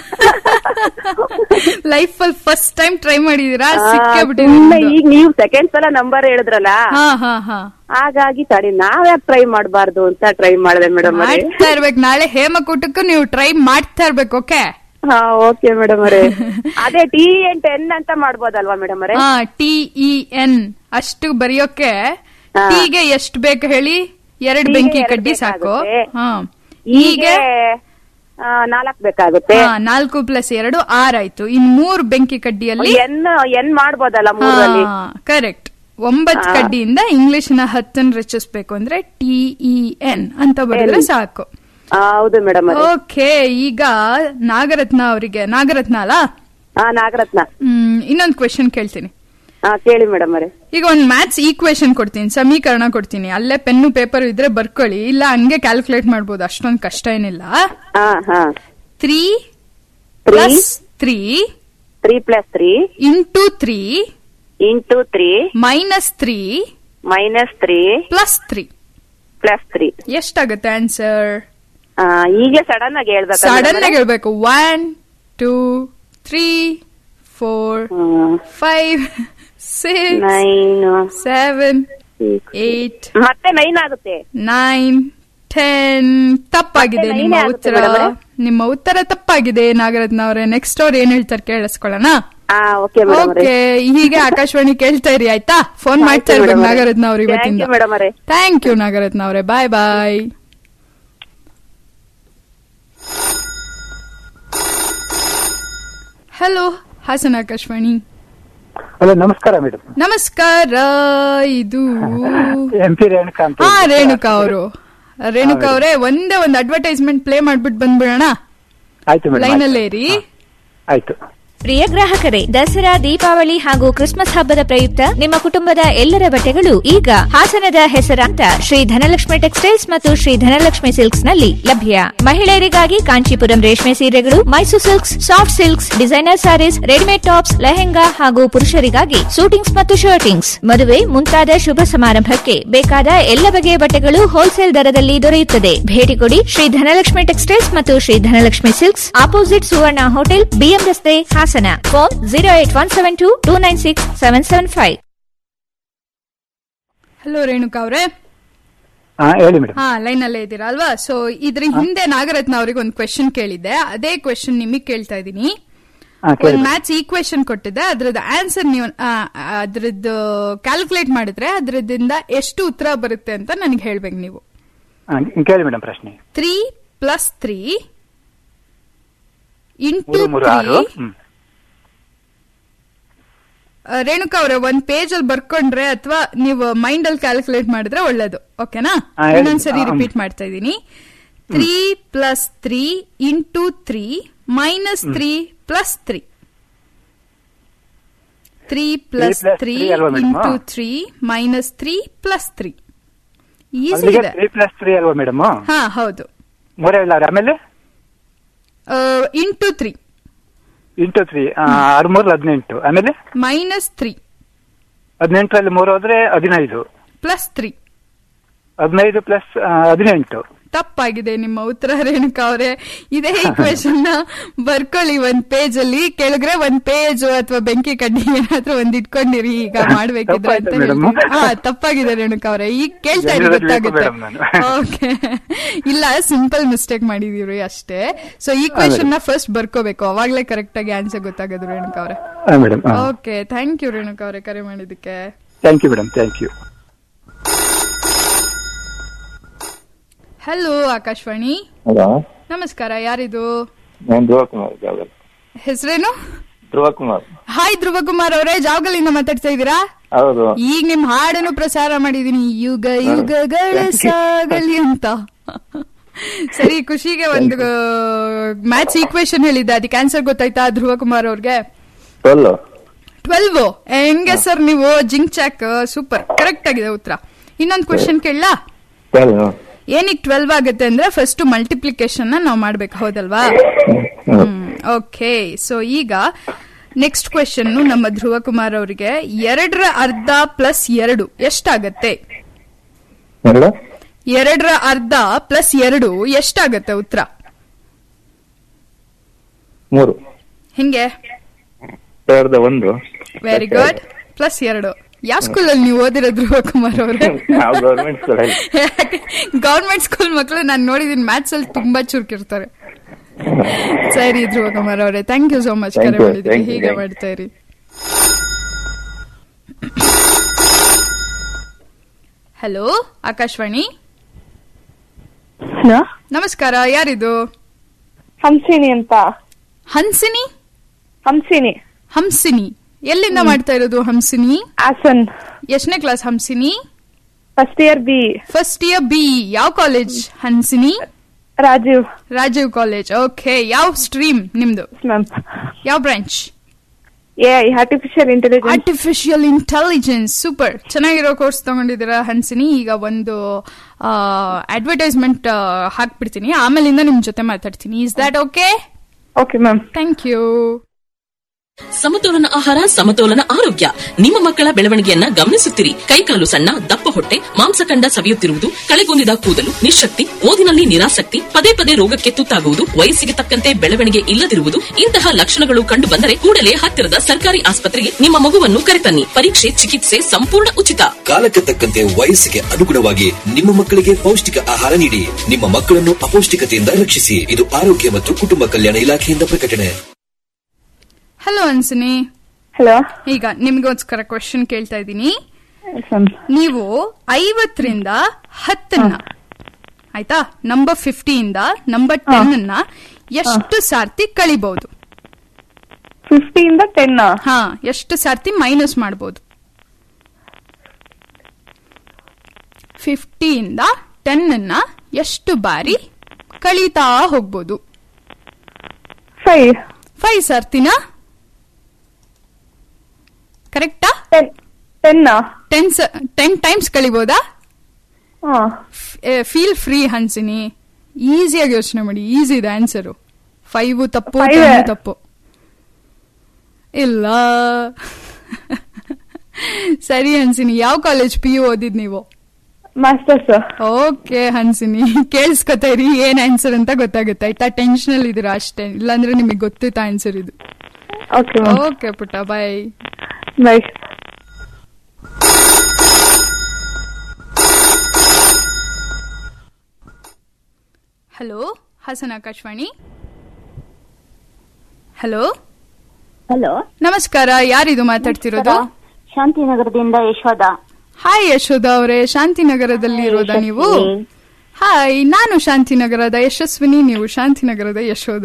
[SPEAKER 5] ಲೈಫ್ ಅಲ್ಲಿ ಫಸ್ಟ್ ಟೈಮ್ ಟ್ರೈ ಮಾಡಿದೀರಾ
[SPEAKER 9] ಆ,
[SPEAKER 5] ಸಿಕ್ಕೇ
[SPEAKER 9] ಸುಮ್ನೆ ಈಗ ನೀವು ಸೆಕೆಂಡ್ ಸಲ ನಂಬರ್ ಹೇಳಿದ್ರಲ್ಲ
[SPEAKER 5] ಹಾ ಹಾ ಹಾ
[SPEAKER 9] ಹಾಗಾಗಿ ತಡಿ ನಾವ್ ಯಾಕೆ ಟ್ರೈ ಮಾಡಬಾರ್ದು ಅಂತ ಟ್ರೈ ಮಾಡಿದೆ ಮೇಡಮ್ ಅವರೇ
[SPEAKER 5] ಮಾಡ್ತಾ ಇರ್ಬೇಕು ನಾಳೆ ಹೇಮಕೂಟಕ್ಕೂ ನೀವು ಟ್ರೈ ಮಾಡ್ತಾ ಇರ್ಬೇಕು ಓಕೆ
[SPEAKER 9] ಹಾ ಓಕೆ ಮೇಡಮ್ ಅವರೇ ಅದೇ ಟಿ ಎನ್ ಟೆನ್ ಅಂತ ಮಾಡ್ಬೋದಲ್ವಾ ಮೇಡಮ್ ಅವರೇ
[SPEAKER 5] ಹಾ ಟಿ ಇ ಎನ್ ಅಷ್ಟು ಬರೆಯೋಕೆ
[SPEAKER 9] ಹಾ.
[SPEAKER 5] ಟೀಗೆ ಎಷ್ಟು ಬೇಕು ಹೇಳಿ ಎರಡು
[SPEAKER 9] ಟೀಗೆ
[SPEAKER 5] ಬೆಂಕಿ
[SPEAKER 9] ಎರಡ್
[SPEAKER 5] ಕಡ್ಡಿ ಸಾಕು
[SPEAKER 9] ಬೇಕಾಗುತ್ತೆ.
[SPEAKER 5] ಹಾ
[SPEAKER 9] ಹೀಗೆ ನಾಲ್ಕ್ ಬೇಕಾಗುತ್ತೆ
[SPEAKER 5] ಹಾ, ನಾಲ್ಕು ಪ್ಲಸ್ ಎರಡು ಆರಾಯ್ತು ಇನ್ ಮೂರ್ ಬೆಂಕಿ ಕಡ್ಡಿಯಲ್ಲಿ
[SPEAKER 9] ಎನ್ ಎನ್ ಮಾಡ್ಬೋದಲ್ಲ ಮೂರಲ್ಲಿ
[SPEAKER 5] ಕರೆಕ್ಟ್ ಒಂಬತ್
[SPEAKER 9] ಹಾ.
[SPEAKER 5] ಕಡ್ಡಿಯಿಂದ ಇಂಗ್ಲಿಷ್ನ ಹತ್ತನ್ ರಚಿಸ್ಬೇಕು ಅಂದ್ರೆ ಟಿ ಇ ಎನ್ ಅಂತ ಬರೆದ್ರೆ
[SPEAKER 9] N.
[SPEAKER 5] ಸಾಕು
[SPEAKER 9] ಆ, ಹೌದು ಮೇಡಮ್ ಅವರೇ
[SPEAKER 5] ಓಕೆ ಈಗ ನಾಗರತ್ನ ಅವರಿಗೆ ನಾಗರತ್ನ ಅಲ್ಲ
[SPEAKER 9] ಹಾ ನಾಗರತ್ನ
[SPEAKER 5] ಹ್ಮ್ ಇನ್ನೊಂದು ಕ್ವೆಶನ್ ಕೇಳ್ತೀನಿ
[SPEAKER 9] ಹಾ ಕೇಳಿ ಮೇಡಮ್ ಅವರೇ
[SPEAKER 5] ಈಗ ಒಂದು ಮ್ಯಾಥ್ಸ್ ಈಕ್ವೇಶನ್ ಕೊಡ್ತೀನಿ ಸಮೀಕರಣ ಕೊಡ್ತೀನಿ ಅಲ್ಲೇ ಪೆನ್ನು ಪೇಪರ್ ಇದ್ರೆ ಬರ್ಕೊಳ್ಳಿ ಇಲ್ಲ ಹಂಗೆ ಕ್ಯಾಲ್ಕುಲೇಟ್ ಮಾಡ್ಬೋದು ಅಷ್ಟೊಂದು ಕಷ್ಟ ಏನಿಲ್ಲ
[SPEAKER 9] ಹಾ ಹಾ
[SPEAKER 5] three
[SPEAKER 9] three
[SPEAKER 5] plus three
[SPEAKER 9] three plus three
[SPEAKER 5] into three
[SPEAKER 9] into three
[SPEAKER 5] minus three
[SPEAKER 9] minus three
[SPEAKER 5] plus three
[SPEAKER 9] plus three
[SPEAKER 5] ಎಷ್ಟಾಗುತ್ತೆ ಆನ್ಸರ್
[SPEAKER 9] ಈಗ ಸಡನ್ ಆಗಿ ಹೇಳ್ಬೇಕು
[SPEAKER 5] ಸಡನ್ ಆಗಿ ಹೇಳ್ಬೇಕು one two three four five six
[SPEAKER 9] nine
[SPEAKER 5] seven eight
[SPEAKER 9] ಮತ್ತೆ nine ಆಗುತ್ತೆ
[SPEAKER 5] nine ten ತಪ್ಪಾಗಿದೆ
[SPEAKER 9] ಮತ್ತೆ
[SPEAKER 5] ನಿಮ್ಮ
[SPEAKER 9] nine ಆಗುತ್ತೆ
[SPEAKER 5] ಉತ್ತರ
[SPEAKER 9] ಮೇಡಮರೇ?
[SPEAKER 5] ನಿಮ್ಮ ಉತ್ತರ ತಪ್ಪಾಗಿದೆ ನಾಗರತ್ನ ಅವರೇ ನೆಕ್ಸ್ಟ್ ಅವ್ರು ಏನ್ ಹೇಳ್ತಾರೆ ಕೇಳಿಸ್ಕೊಳ್ಳೋಣ
[SPEAKER 9] ಹಾ ಓಕೆ ಮೇಡಮ್
[SPEAKER 5] ಓಕೆ ಹೀಗೆ ಆಕಾಶವಾಣಿ ಕೇಳ್ತಾ ಇರಿ ಆಯ್ತಾ ಫೋನ್
[SPEAKER 9] ಆಯ್ತು
[SPEAKER 5] ಮಾಡ್ತಾ ಇರ್ಬೇಕು
[SPEAKER 9] madam ಅವರೇ.
[SPEAKER 5] ನಾಗರತ್ನ ಅವ್ರು
[SPEAKER 9] Thank
[SPEAKER 5] ಇವತ್ತಿಂದ
[SPEAKER 9] you madam ಅವರೇ.
[SPEAKER 5] ಥ್ಯಾಂಕ್ ಯು ನಾಗರತ್ನ ಅವರೇ bye bye hello Hassan Akashvani
[SPEAKER 10] hello ನಮಸ್ಕಾರ ಮೇಡಮ್
[SPEAKER 5] ನಮಸ್ಕಾರ ಇದು
[SPEAKER 10] ಎಂ ಪಿ ರೇಣುಕಾ ಅಂತ
[SPEAKER 5] ಹಾ ರೇಣುಕಾ ಅವರು ರೇಣುಕಾ ಅವರೇ ಒಂದೇ ಒಂದು ಅಡ್ವರ್ಟೈಸ್ಮೆಂಟ್ ಪ್ಲೇ ಮಾಡ್ಬಿಟ್ಟು ಬಂದ್ಬಿಡೋಣ
[SPEAKER 10] ಆಯ್ತು ಮೇಡಮ್
[SPEAKER 5] ಲೈನ್ ಅಲ್ಲೇ ಇರಿ
[SPEAKER 10] ಆಯ್ತು
[SPEAKER 11] ಪ್ರಿಯ ಗ್ರಾಹಕರೇ ದಸರಾ ದೀಪಾವಳಿ ಹಾಗೂ ಕ್ರಿಸ್ಮಸ್ ಹಬ್ಬದ ಪ್ರಯುಕ್ತ ನಿಮ್ಮ ಕುಟುಂಬದ ಎಲ್ಲರ ಬಟ್ಟೆಗಳು ಈಗ ಹಾಸನದ ಹೆಸರಾಂತ ಶ್ರೀ ಧನಲಕ್ಷ್ಮಿ ಟೆಕ್ಸ್ಟೈಲ್ಸ್ ಮತ್ತು ಶ್ರೀ ಧನಲಕ್ಷ್ಮಿ ಸಿಲ್ಕ್ಸ್ ನಲ್ಲಿ ಲಭ್ಯ ಮಹಿಳೆಯರಿಗಾಗಿ ಕಾಂಚೀಪುರಂ ರೇಷ್ಮೆ ಸೀರೆಗಳು Mysore silks soft silks designer saris readymade tops lehenga ಹಾಗೂ ಪುರುಷರಿಗಾಗಿ ಸೂಟಿಂಗ್ಸ್ ಮತ್ತು ಶರ್ಟಿಂಗ್ಸ್ ಮದುವೆ ಮುಂತಾದ ಶುಭ ಸಮಾರಂಭಕ್ಕೆ ಬೇಕಾದ ಎಲ್ಲ ಬಗೆಯ ಬಟ್ಟೆಗಳು ಹೋಲ್ಸೇಲ್ ದರದಲ್ಲಿ ದೊರೆಯುತ್ತದೆ ಭೇಟಿ ಕೊಡಿ ಶ್ರೀ ಧನಲಕ್ಷ್ಮಿ ಟೆಕ್ಸ್ಟೈಲ್ಸ್ ಮತ್ತು Shri Dhanalakshmi silks opposite Suvarna hotel BM ರಸ್ತೆ Hassan Hassan phone zero eight one seven two two nine six seven seven five
[SPEAKER 5] hello Renuka ಅವ್ರೆ
[SPEAKER 10] ಹಾ ಹೇಳಿ ಮೇಡಮ್
[SPEAKER 5] ಹಾ ಲೈನ್ ಅಲ್ಲೇ ಇದ್ದೀರಾ ಅಲ್ವಾ ಸೊ ಇದ್ರ ಹಿಂದೆ ನಾಗರತ್ನ ಅವ್ರಿಗೆ ಒಂದು ಕ್ವೆಶನ್ ಕೇಳಿದ್ದೆ ಅದೇ ಕ್ವೆಶನ್ ನಿಮಗೆ ಕೇಳ್ತಾ ಇದ್ದೀನಿ
[SPEAKER 10] ಹಾ ಕೇಳಿ
[SPEAKER 5] ಒಂದು ಮ್ಯಾಚ್ ಈಕ್ವೇಶನ್ ಕೊಟ್ಟಿದ್ದೆ ಅದ್ರದ್ದು ಆನ್ಸರ್ ನೀವು ಆ, ಅದ್ರದ್ದು ಕ್ಯಾಲ್ಕುಲೇಟ್ ಮಾಡಿದ್ರೆ ಅದ್ರದಿಂದ ಎಷ್ಟು ಉತ್ತರ ಬರುತ್ತೆ ಅಂತ ನನಗೆ ಹೇಳ್ಬೇಕು ನೀವು
[SPEAKER 10] ಹಾ, ಕೇಳಿ ಮೇಡಮ್ ಪ್ರಶ್ನೆ
[SPEAKER 5] ತ್ರೀ ಪ್ಲಸ್ ತ್ರೀ ಇಂಟು
[SPEAKER 10] ಮೂರು ಮೂರು ಆರು
[SPEAKER 5] ತ್ರೀ
[SPEAKER 10] ಹ್ಮ್
[SPEAKER 5] ರೇಣುಕಾ ಅವರೇ ಒಂದ್ ಪೇಜ್ ಅಲ್ಲಿ ಬರ್ಕೊಂಡ್ರೆ ಅಥವಾ ನೀವು ಮೈಂಡ್ ಅಲ್ಲಿ ಕ್ಯಾಲ್ಕುಲೇಟ್ ಮಾಡಿದ್ರೆ ಒಳ್ಳೇದು ಓಕೆನಾ
[SPEAKER 10] ಹಾ, ಹೇಳಿ.
[SPEAKER 5] ಇನ್ನೊಂದ್ಸರಿ
[SPEAKER 10] ಹಾ, ಹ್ಮ್.
[SPEAKER 5] ರಿಪೀಟ್ ಮಾಡ್ತಾ ಇದ್ದೀನಿ three plus three into three minus three plus three three plus
[SPEAKER 10] plus
[SPEAKER 5] three
[SPEAKER 10] three ಅಲ್ವಾ madam?
[SPEAKER 5] Into three minus three plus three easy
[SPEAKER 10] ಅಲ್ಲಿಗೆ
[SPEAKER 5] ಇದೆ
[SPEAKER 10] ತ್ರೀ ಪ್ಲಸ್ ತ್ರೀ ಅಲ್ವಾ ಮೇಡಮ್
[SPEAKER 5] ಹಾ ಹೌದು
[SPEAKER 10] ಮೂರ ಹೇಳಾರ ಆಮೇಲೆ
[SPEAKER 5] ಇಂಟು ತ್ರೀ
[SPEAKER 10] ಇಂಟು ತ್ರೀ ಆರು ಮೂರು ಹದಿನೆಂಟು ಆಮೇಲೆ
[SPEAKER 5] ಮೈನಸ್ ತ್ರೀ
[SPEAKER 10] ಹದಿನೆಂಟರಲ್ಲಿ ಮೂರು ಹೋದ್ರೆ ಹದಿನೈದು
[SPEAKER 5] ಪ್ಲಸ್ ತ್ರೀ
[SPEAKER 10] ಹದಿನೈದು ಪ್ಲಸ್ ಹದಿನೆಂಟು
[SPEAKER 5] ತಪ್ಪಾಗಿದೆ ನಿಮ್ಮ ಉತ್ತರ ರೇಣುಕಾ ಅವರೇ ಇದೇ ಈಕ್ವೇಶನ್ ನ ಬರ್ಕೊಳ್ಳಿ ಒಂದ್ ಪೇಜ್ ಅಲ್ಲಿ ಕೆಳಗಡೆ ಒಂದ್ ಪೇಜ್ ಅಥವಾ ಬೆಂಕಿ ಕಡ್ಡಿ ಏನಾದ್ರೂ ಒಂದ್ ಇಟ್ಕೊಂಡಿರಿ ಈಗ ಮಾಡ್ಬೇಕಿದ್ರೆ ಅಂತ
[SPEAKER 10] ತಪ್ಪಾಯ್ತಾ madam?
[SPEAKER 5] ಹೇಳ್ತೀನಿ. ಹಾ ತಪ್ಪಾಗಿದೆ ರೇಣುಕಾ ಅವರೇ ಈಗ ಕೇಳ್ತಾ ಇರಿ
[SPEAKER 10] ಜನರಲ್ಲಿ ಬೇಕು
[SPEAKER 5] ಗೊತ್ತಾಗುತ್ತೆ
[SPEAKER 10] madam ನಾನು.
[SPEAKER 5] ಓಕೆ ಇಲ್ಲ ಸಿಂಪಲ್ ಮಿಸ್ಟೇಕ್ ಮಾಡಿದೀವಿ ಅಷ್ಟೇ ಸೊ ಈಕ್ವೇಶನ್ ನ ಫಸ್ಟ್ ಬರ್ಕೋಬೇಕು ಅವಾಗ್ಲೇ ಕರೆಕ್ಟ್ ಆಗಿ ಆನ್ಸರ್ ಗೊತ್ತಾಗೋದು ರೇಣುಕಾ ಅವರೇ
[SPEAKER 10] ಹಾ madam
[SPEAKER 5] okay thank you Renuka ಅವರೇ ಕರೆ ಮಾಡಿದ್ದಕ್ಕೆ
[SPEAKER 10] thank you madam thank you
[SPEAKER 5] hello Akashvani
[SPEAKER 12] hello
[SPEAKER 5] ನಮಸ್ಕಾರ ಯಾರಿದು
[SPEAKER 12] ನಾನು ಧ್ರುವ ಕುಮಾರ್ ಜಾವಗಲ್
[SPEAKER 5] ಹೆಸರೇನು
[SPEAKER 12] ಧ್ರುವ ಕುಮಾರ್
[SPEAKER 5] ಹಾಯ್ ಧ್ರುವ ಕುಮಾರ್ ಅವರೇ ಜಾವಗಲಿಂದ ಮಾತಾಡ್ತಾ ಇದ್ದೀರಾ
[SPEAKER 12] ಹೌದು
[SPEAKER 5] ಈಗ ನಿಮ್ ಹಾಡನ್ನು ಪ್ರಸಾರ ಮಾಡಿದೀನಿ ಯುಗ ಯುಗಗಳ ಸಾಗಲಿ ಅಂತ ಸರಿ ಖುಷಿಗೆ ಒಂದು ಮ್ಯಾಚ್ ಈಕ್ವೇಶನ್ ಹೇಳಿದ್ದೆ ಅದಕ್ಕೆ ಆನ್ಸರ್ ಗೊತ್ತಾಯ್ತಾ ಧ್ರುವ ಕುಮಾರ್ ಅವ್ರಿಗೆ
[SPEAKER 12] ಟ್ವೆಲ್
[SPEAKER 5] ಟ್ವೆಲ್ವ್ ಹೆಂಗೆ ಸರ್ ನೀವು ಜಿಂಕ್ ಚಾಕ್ ಸೂಪರ್ ಕರೆಕ್ಟ್ ಆಗಿದೆ ಉತ್ತರ ಇನ್ನೊಂದು ಕ್ವೆಶನ್ ಕೇಳಲಾ
[SPEAKER 12] ಟ್ವೆಲ್
[SPEAKER 5] ಏನಕ್ಕೆ ಟ್ವೆಲ್ವ್ ಆಗುತ್ತೆ ಅಂದ್ರೆ ಫಸ್ಟ್ ಮಲ್ಟಿಪ್ಲಿಕೇಶನ್ ನಾವು ಮಾಡ್ಬೇಕು ಹೌದಲ್ವಾ ಓಕೆ ಸೊ ಈಗ ನೆಕ್ಸ್ಟ್ ಕ್ವೆಶನ್ ನಮ್ಮ ಧ್ರುವ ಕುಮಾರ್ ಅವರಿಗೆ ಎರಡರ ಅರ್ಧ ಪ್ಲಸ್ ಎರಡು ಎಷ್ಟಾಗತ್ತೆ
[SPEAKER 12] ಎರಡು
[SPEAKER 5] ಎರಡರ ಅರ್ಧ ಪ್ಲಸ್ ಎರಡು ಎಷ್ಟಾಗತ್ತೆ ಉತ್ತರ
[SPEAKER 12] ಮೂರು
[SPEAKER 5] ಹಿಂಗೆ
[SPEAKER 12] ಎರಡ್ದ ಒಂದು
[SPEAKER 5] ವೆರಿ ಗುಡ್ ಪ್ಲಸ್ ಎರಡು ಯಾವ ಸ್ಕೂಲಲ್ಲಿ ನೀವು ಓದಿರೋ ಧ್ರುವ ಕುಮಾರ್ ಅವರೇ
[SPEAKER 12] ನಾವು ಗೌರ್ಮೆಂಟ್ ಸ್ಕೂಲಲ್ಲಿ
[SPEAKER 5] ಗವರ್ಮೆಂಟ್ ಸ್ಕೂಲ್ ಮಕ್ಕಳು ನಾನು ನೋಡಿದೀನಿ ಮ್ಯಾಥ್ಸ್ ಅಲ್ಲಿ ತುಂಬಾ ಚುರುಕಿರ್ತಾರೆ ಸರಿ ಧ್ರುವ ಕುಮಾರ್ ಅವರೇ thank you so much
[SPEAKER 12] Thank
[SPEAKER 5] ಕರೆ
[SPEAKER 12] you,
[SPEAKER 5] ಮಾಡಿದ್ರಿ
[SPEAKER 12] thank you,
[SPEAKER 5] ಹೀಗೆ
[SPEAKER 12] thank you.
[SPEAKER 5] ಮಾಡ್ತಾ ಇರಿ ಹಲೋ ಆಕಾಶವಾಣಿ
[SPEAKER 7] ಹಲೋ
[SPEAKER 5] ನಮಸ್ಕಾರ ಯಾರಿದು
[SPEAKER 7] ಹಂಸಿನಿ ಅಂತ
[SPEAKER 5] ಹಂಸಿನಿ
[SPEAKER 7] ಹಂಸಿನಿ
[SPEAKER 5] ಹಂಸಿನಿ ಎಲ್ಲಿಂದ ಮಾಡ್ತಾ ಇರೋದು ಹಂಸಿನಿ
[SPEAKER 7] ಹಾಸನ್
[SPEAKER 5] ಎಷ್ಟನೇ class Hamsini
[SPEAKER 7] first year B
[SPEAKER 5] first year B ಯಾವ college Hamsini
[SPEAKER 7] Rajeev
[SPEAKER 5] Rajeev college okay ಯಾವ ಸ್ಟ್ರೀಮ್ ನಿಮ್ದು
[SPEAKER 7] ಮ್ಯಾಮ್
[SPEAKER 5] ಯಾವ ಬ್ರಾಂಚ್
[SPEAKER 7] ಎ artificial intelligence
[SPEAKER 5] artificial intelligence super ಚೆನ್ನಾಗಿರೋ ಕೋರ್ಸ್ ತಗೊಂಡಿದ್ದೀರಾ ಹನ್ಸಿನಿ ಈಗ ಒಂದು ಅಡ್ವರ್ಟೈಸ್ಮೆಂಟ್ ಹಾಕ್ಬಿಡ್ತೀನಿ ಆಮೇಲಿಂದ ನಿಮ್ ಜೊತೆ ಮಾತಾಡ್ತೀನಿ is that okay
[SPEAKER 7] okay ma'am
[SPEAKER 5] thank you
[SPEAKER 13] ಸಮತೋಲನ ಆಹಾರ ಸಮತೋಲನ ಆರೋಗ್ಯ ನಿಮ್ಮ ಮಕ್ಕಳ ಬೆಳವಣಿಗೆಯನ್ನ ಗಮನಿಸುತ್ತಿರಿ ಕೈಕಾಲು ಸಣ್ಣ ದಪ್ಪ ಹೊಟ್ಟೆ ಮಾಂಸಖಂಡ ಸವಿಯುತ್ತಿರುವುದು ಕಳೆಗುಂದಿದ ಕೂದಲು ನಿಶಕ್ತಿ ಓದಿನಲ್ಲಿ ನಿರಾಸಕ್ತಿ ಪದೇ ಪದೇ ರೋಗಕ್ಕೆ ತುತ್ತಾಗುವುದು ವಯಸ್ಸಿಗೆ ತಕ್ಕಂತೆ ಬೆಳವಣಿಗೆ ಇಲ್ಲದಿರುವುದು ಇಂತಹ ಲಕ್ಷಣಗಳು ಕಂಡು ಬಂದರೆ ಕೂಡಲೇ ಹತ್ತಿರದ ಸರ್ಕಾರಿ ಆಸ್ಪತ್ರೆಗೆ ನಿಮ್ಮ ಮಗುವನ್ನು ಕರೆತನ್ನಿ ಪರೀಕ್ಷೆ ಚಿಕಿತ್ಸೆ ಸಂಪೂರ್ಣ ಉಚಿತ
[SPEAKER 14] ಕಾಲಕ್ಕೆ ತಕ್ಕಂತೆ ವಯಸ್ಸಿಗೆ ಅನುಗುಣವಾಗಿ ನಿಮ್ಮ ಮಕ್ಕಳಿಗೆ ಪೌಷ್ಟಿಕ ಆಹಾರ ನೀಡಿ ನಿಮ್ಮ ಮಕ್ಕಳನ್ನು ಅಪೌಷ್ಟಿಕತೆಯಿಂದ ರಕ್ಷಿಸಿ ಇದು ಆರೋಗ್ಯ ಮತ್ತು ಕುಟುಂಬ ಕಲ್ಯಾಣ ಇಲಾಖೆಯಿಂದ ಪ್ರಕಟಣೆ
[SPEAKER 5] ಹಲೋ ಹನ್ಸಿನಿ
[SPEAKER 7] ಹಲೋ
[SPEAKER 5] ಈಗ ನಿಮ್ಗೋಸ್ಕರ ಕ್ವಶನ್ ಕೇಳ್ತಾ ಇದ್ದೀನಿ ನೀವು ಐವತ್ತರಿಂದ ಹತ್ತನ್ನ ಆಯ್ತಾ ನಂಬರ್ ಫಿಫ್ಟಿಯಿಂದ ನಂಬರ್ ಟೆನ್ ಅನ್ನ ಎಷ್ಟು ಸಾರ್ತಿ ಕಳಿಬಹುದು
[SPEAKER 7] ಫಿಫ್ಟಿಯಿಂದ ಟೆನ್
[SPEAKER 5] ಹಾ ಎಷ್ಟು ಸಾರ್ತಿ ಮೈನಸ್ ಮಾಡಬಹುದು ಫಿಫ್ಟಿಯಿಂದ ಟೆನ್ ಅನ್ನ ಎಷ್ಟು ಬಾರಿ ಕಳೀತಾ ಹೋಗ್ಬೋದು
[SPEAKER 7] ಫೈವ್
[SPEAKER 5] ಫೈವ್ ಸರ್ತಿನ ಕರೆಕ್ಟಾ
[SPEAKER 7] ಟೆನ್
[SPEAKER 5] ಟೆನ್ ಟೆನ್ ಟೈಮ್ಸ್ ಕಳಿಬೋದಾ ಫೀಲ್ ಫ್ರೀ ಹನ್ಸಿನಿ ಈಸಿಯಾಗಿ ಯೋಚನೆ ಮಾಡಿ ಈಸಿ ಇದೆ ಆನ್ಸರು ಫೈವ್ ತಪ್ಪು
[SPEAKER 7] Five.
[SPEAKER 5] 10 ತಪ್ಪು ಇಲ್ಲ ಸರಿ ಹನ್ಸಿನಿ ಯಾವ ಕಾಲೇಜ್ ಪಿ ಯು ಓದಿದ್ ನೀವು
[SPEAKER 7] ಮಾಸ್ಟರ್ಸ್
[SPEAKER 5] ಓಕೆ ಹನ್ಸಿನಿ ಕೇಳಿಸ್ಕೊತಾ ಇರಿ ಏನ್ ಆನ್ಸರ್ ಅಂತ ಗೊತ್ತಾಗುತ್ತೆ ಆಯ್ತಾ ಟೆನ್ಷನ್ ಅಲ್ಲಿ ಇದೀರಾ ಅಷ್ಟೇ ಇಲ್ಲಾಂದ್ರೆ ನಿಮಗೆ ಗೊತ್ತಿತ್ತ ಆನ್ಸರ್ ಇದು
[SPEAKER 7] ಓಕೆ ಮ್ಯಾಮ್
[SPEAKER 5] ಓಕೆ ಪುಟ್ಟ bye
[SPEAKER 7] bye
[SPEAKER 5] hello Hassan Akashvani hello
[SPEAKER 15] hello
[SPEAKER 5] ನಮಸ್ಕಾರ ಯಾರಿದು ಮಾತಾಡ್ತಿರೋದು
[SPEAKER 15] ಶಾಂತಿನಗರದಿಂದ ಯಶೋಧ
[SPEAKER 5] ಹಾಯ್ ಯಶೋಧ ಅವರೇ ಶಾಂತಿನಗರದಲ್ಲಿ ಇರೋದಾ ನೀವು ಹಾಯ್ ನಾನು ಶಾಂತಿನಗರದ ಯಶಸ್ವಿನಿ ನೀವು ಶಾಂತಿನಗರದ ಯಶೋಧ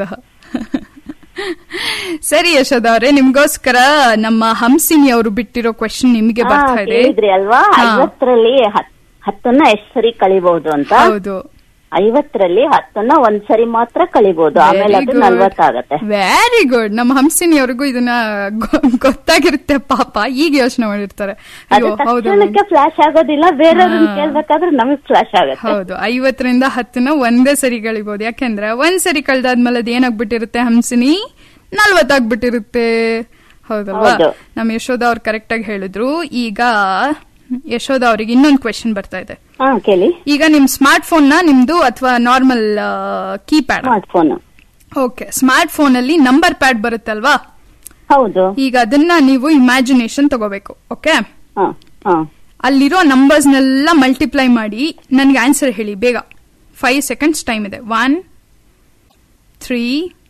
[SPEAKER 5] ಸರಿ ಯಶೋಧ ಅವರೇ ನಿಮ್ಗೋಸ್ಕರ ನಮ್ಮ ಹಂಸಿನಿ ಅವರು ಬಿಟ್ಟಿರೋ ಕ್ವೆಶನ್ ನಿಮಗೆ ಬರ್ತಾ ಇದೆ
[SPEAKER 15] ಕೇಳಿದ್ರಿ ಅಲ್ವಾ
[SPEAKER 5] ಹಾ.
[SPEAKER 15] ಐವತ್ತರಲ್ಲಿ ಹತ್- ಹತ್ತನ್ನ ಎಷ್ಟ್ ಸರಿ ಕಳಿಬಹುದು ಅಂತ
[SPEAKER 5] ಹೌದು
[SPEAKER 15] ಐವತ್ತರಲ್ಲಿ ಹತ್ತನ್ನ ಒಂದ್ ಸರಿ ಮಾತ್ರ ಕಳಿಬಹುದು ಆಮೇಲೆ ಅದು ನಲ್ವತ್ತಾಗತ್ತೆ
[SPEAKER 5] ವೆರಿ ಗುಡ್ ನಮ್ಮ ಹಂಸಿನಿ ಅವ್ರಿಗೂ ಇದನ್ನ ಗೊ- ಗೊತ್ತಾಗಿರುತ್ತೆ ಪಾಪ ಈಗ ಯೋಚನೆ ಮಾಡಿರ್ತಾರೆ
[SPEAKER 15] ಅದು
[SPEAKER 5] ಅಯ್ಯೋ ಹೌದು
[SPEAKER 15] ತಕ್ಷಣಕ್ಕೆ ಫ್ಲಾಶ್ ಆಗೋದಿಲ್ಲ ಬೇರೆಯವ್ರನ್ನ ಕೇಳ್ಬೇಕಾದ್ರೆ ನಮಗ್ ಫ್ಲಾಶ್ ಆಗುತ್ತೆ
[SPEAKER 5] ಹೌದು ಐವತ್ತರಿಂದ ಹತ್ತನ್ನ ಒಂದೇ ಸರಿ ಕಳಿಬಹುದು ಯಾಕೆಂದ್ರೆ ಒಂದ್ ಸರಿ ಕಳ್ದಾದ್ಮೇಲೆ ಅದ್ ಏನಾಗ್ಬಿಟ್ಟಿರುತ್ತೆ ಹಂಸಿನಿ ನಲ್ವತ್ತಾಗ್ಬಿಟ್ಟಿರುತ್ತೆ ಹೌದಲ್ವಾ
[SPEAKER 15] ಹೌದು.
[SPEAKER 5] ನಮ್ಮ ಯಶೋಧ ಅವ್ರು ಕರೆಕ್ಟ್ ಆಗಿ ಹೇಳಿದ್ರು ಈಗ ಯಶೋಧ ಅವ್ರಿಗೆ ಇನ್ನೊಂದು ಕ್ವೆಶನ್ ಬರ್ತಾ ಇದೆ
[SPEAKER 15] ಹಾ ಕೇಳಿ
[SPEAKER 5] ಈಗ ನಿಮ್ ಸ್ಮಾರ್ಟ್ ಫೋನ್ ನ ನಿಮ್ದು ಅಥವಾ normal keypad
[SPEAKER 15] smart phone
[SPEAKER 5] okay smart phone ಅಲ್ಲಿ ನಂಬರ್ ಪ್ಯಾಡ್ ಬರುತ್ತಲ್ವಾ
[SPEAKER 15] ಹೌದು
[SPEAKER 5] ಈಗ ಅದನ್ನ ನೀವು ಇಮ್ಯಾಜಿನೇಷನ್ ತಗೋಬೇಕು ಓಕೆ
[SPEAKER 15] ಹಾ ಹಾ
[SPEAKER 5] ಅಲ್ಲಿರೋ ನಂಬರ್ಸ್ನೆಲ್ಲ ಮಲ್ಟಿಪ್ಲೈ ಮಾಡಿ ನನಗೆ ಆನ್ಸರ್ ಹೇಳಿ ಬೇಗ ಫೈವ್ ಸೆಕೆಂಡ್ಸ್ ಟೈಮ್ ಇದೆ one three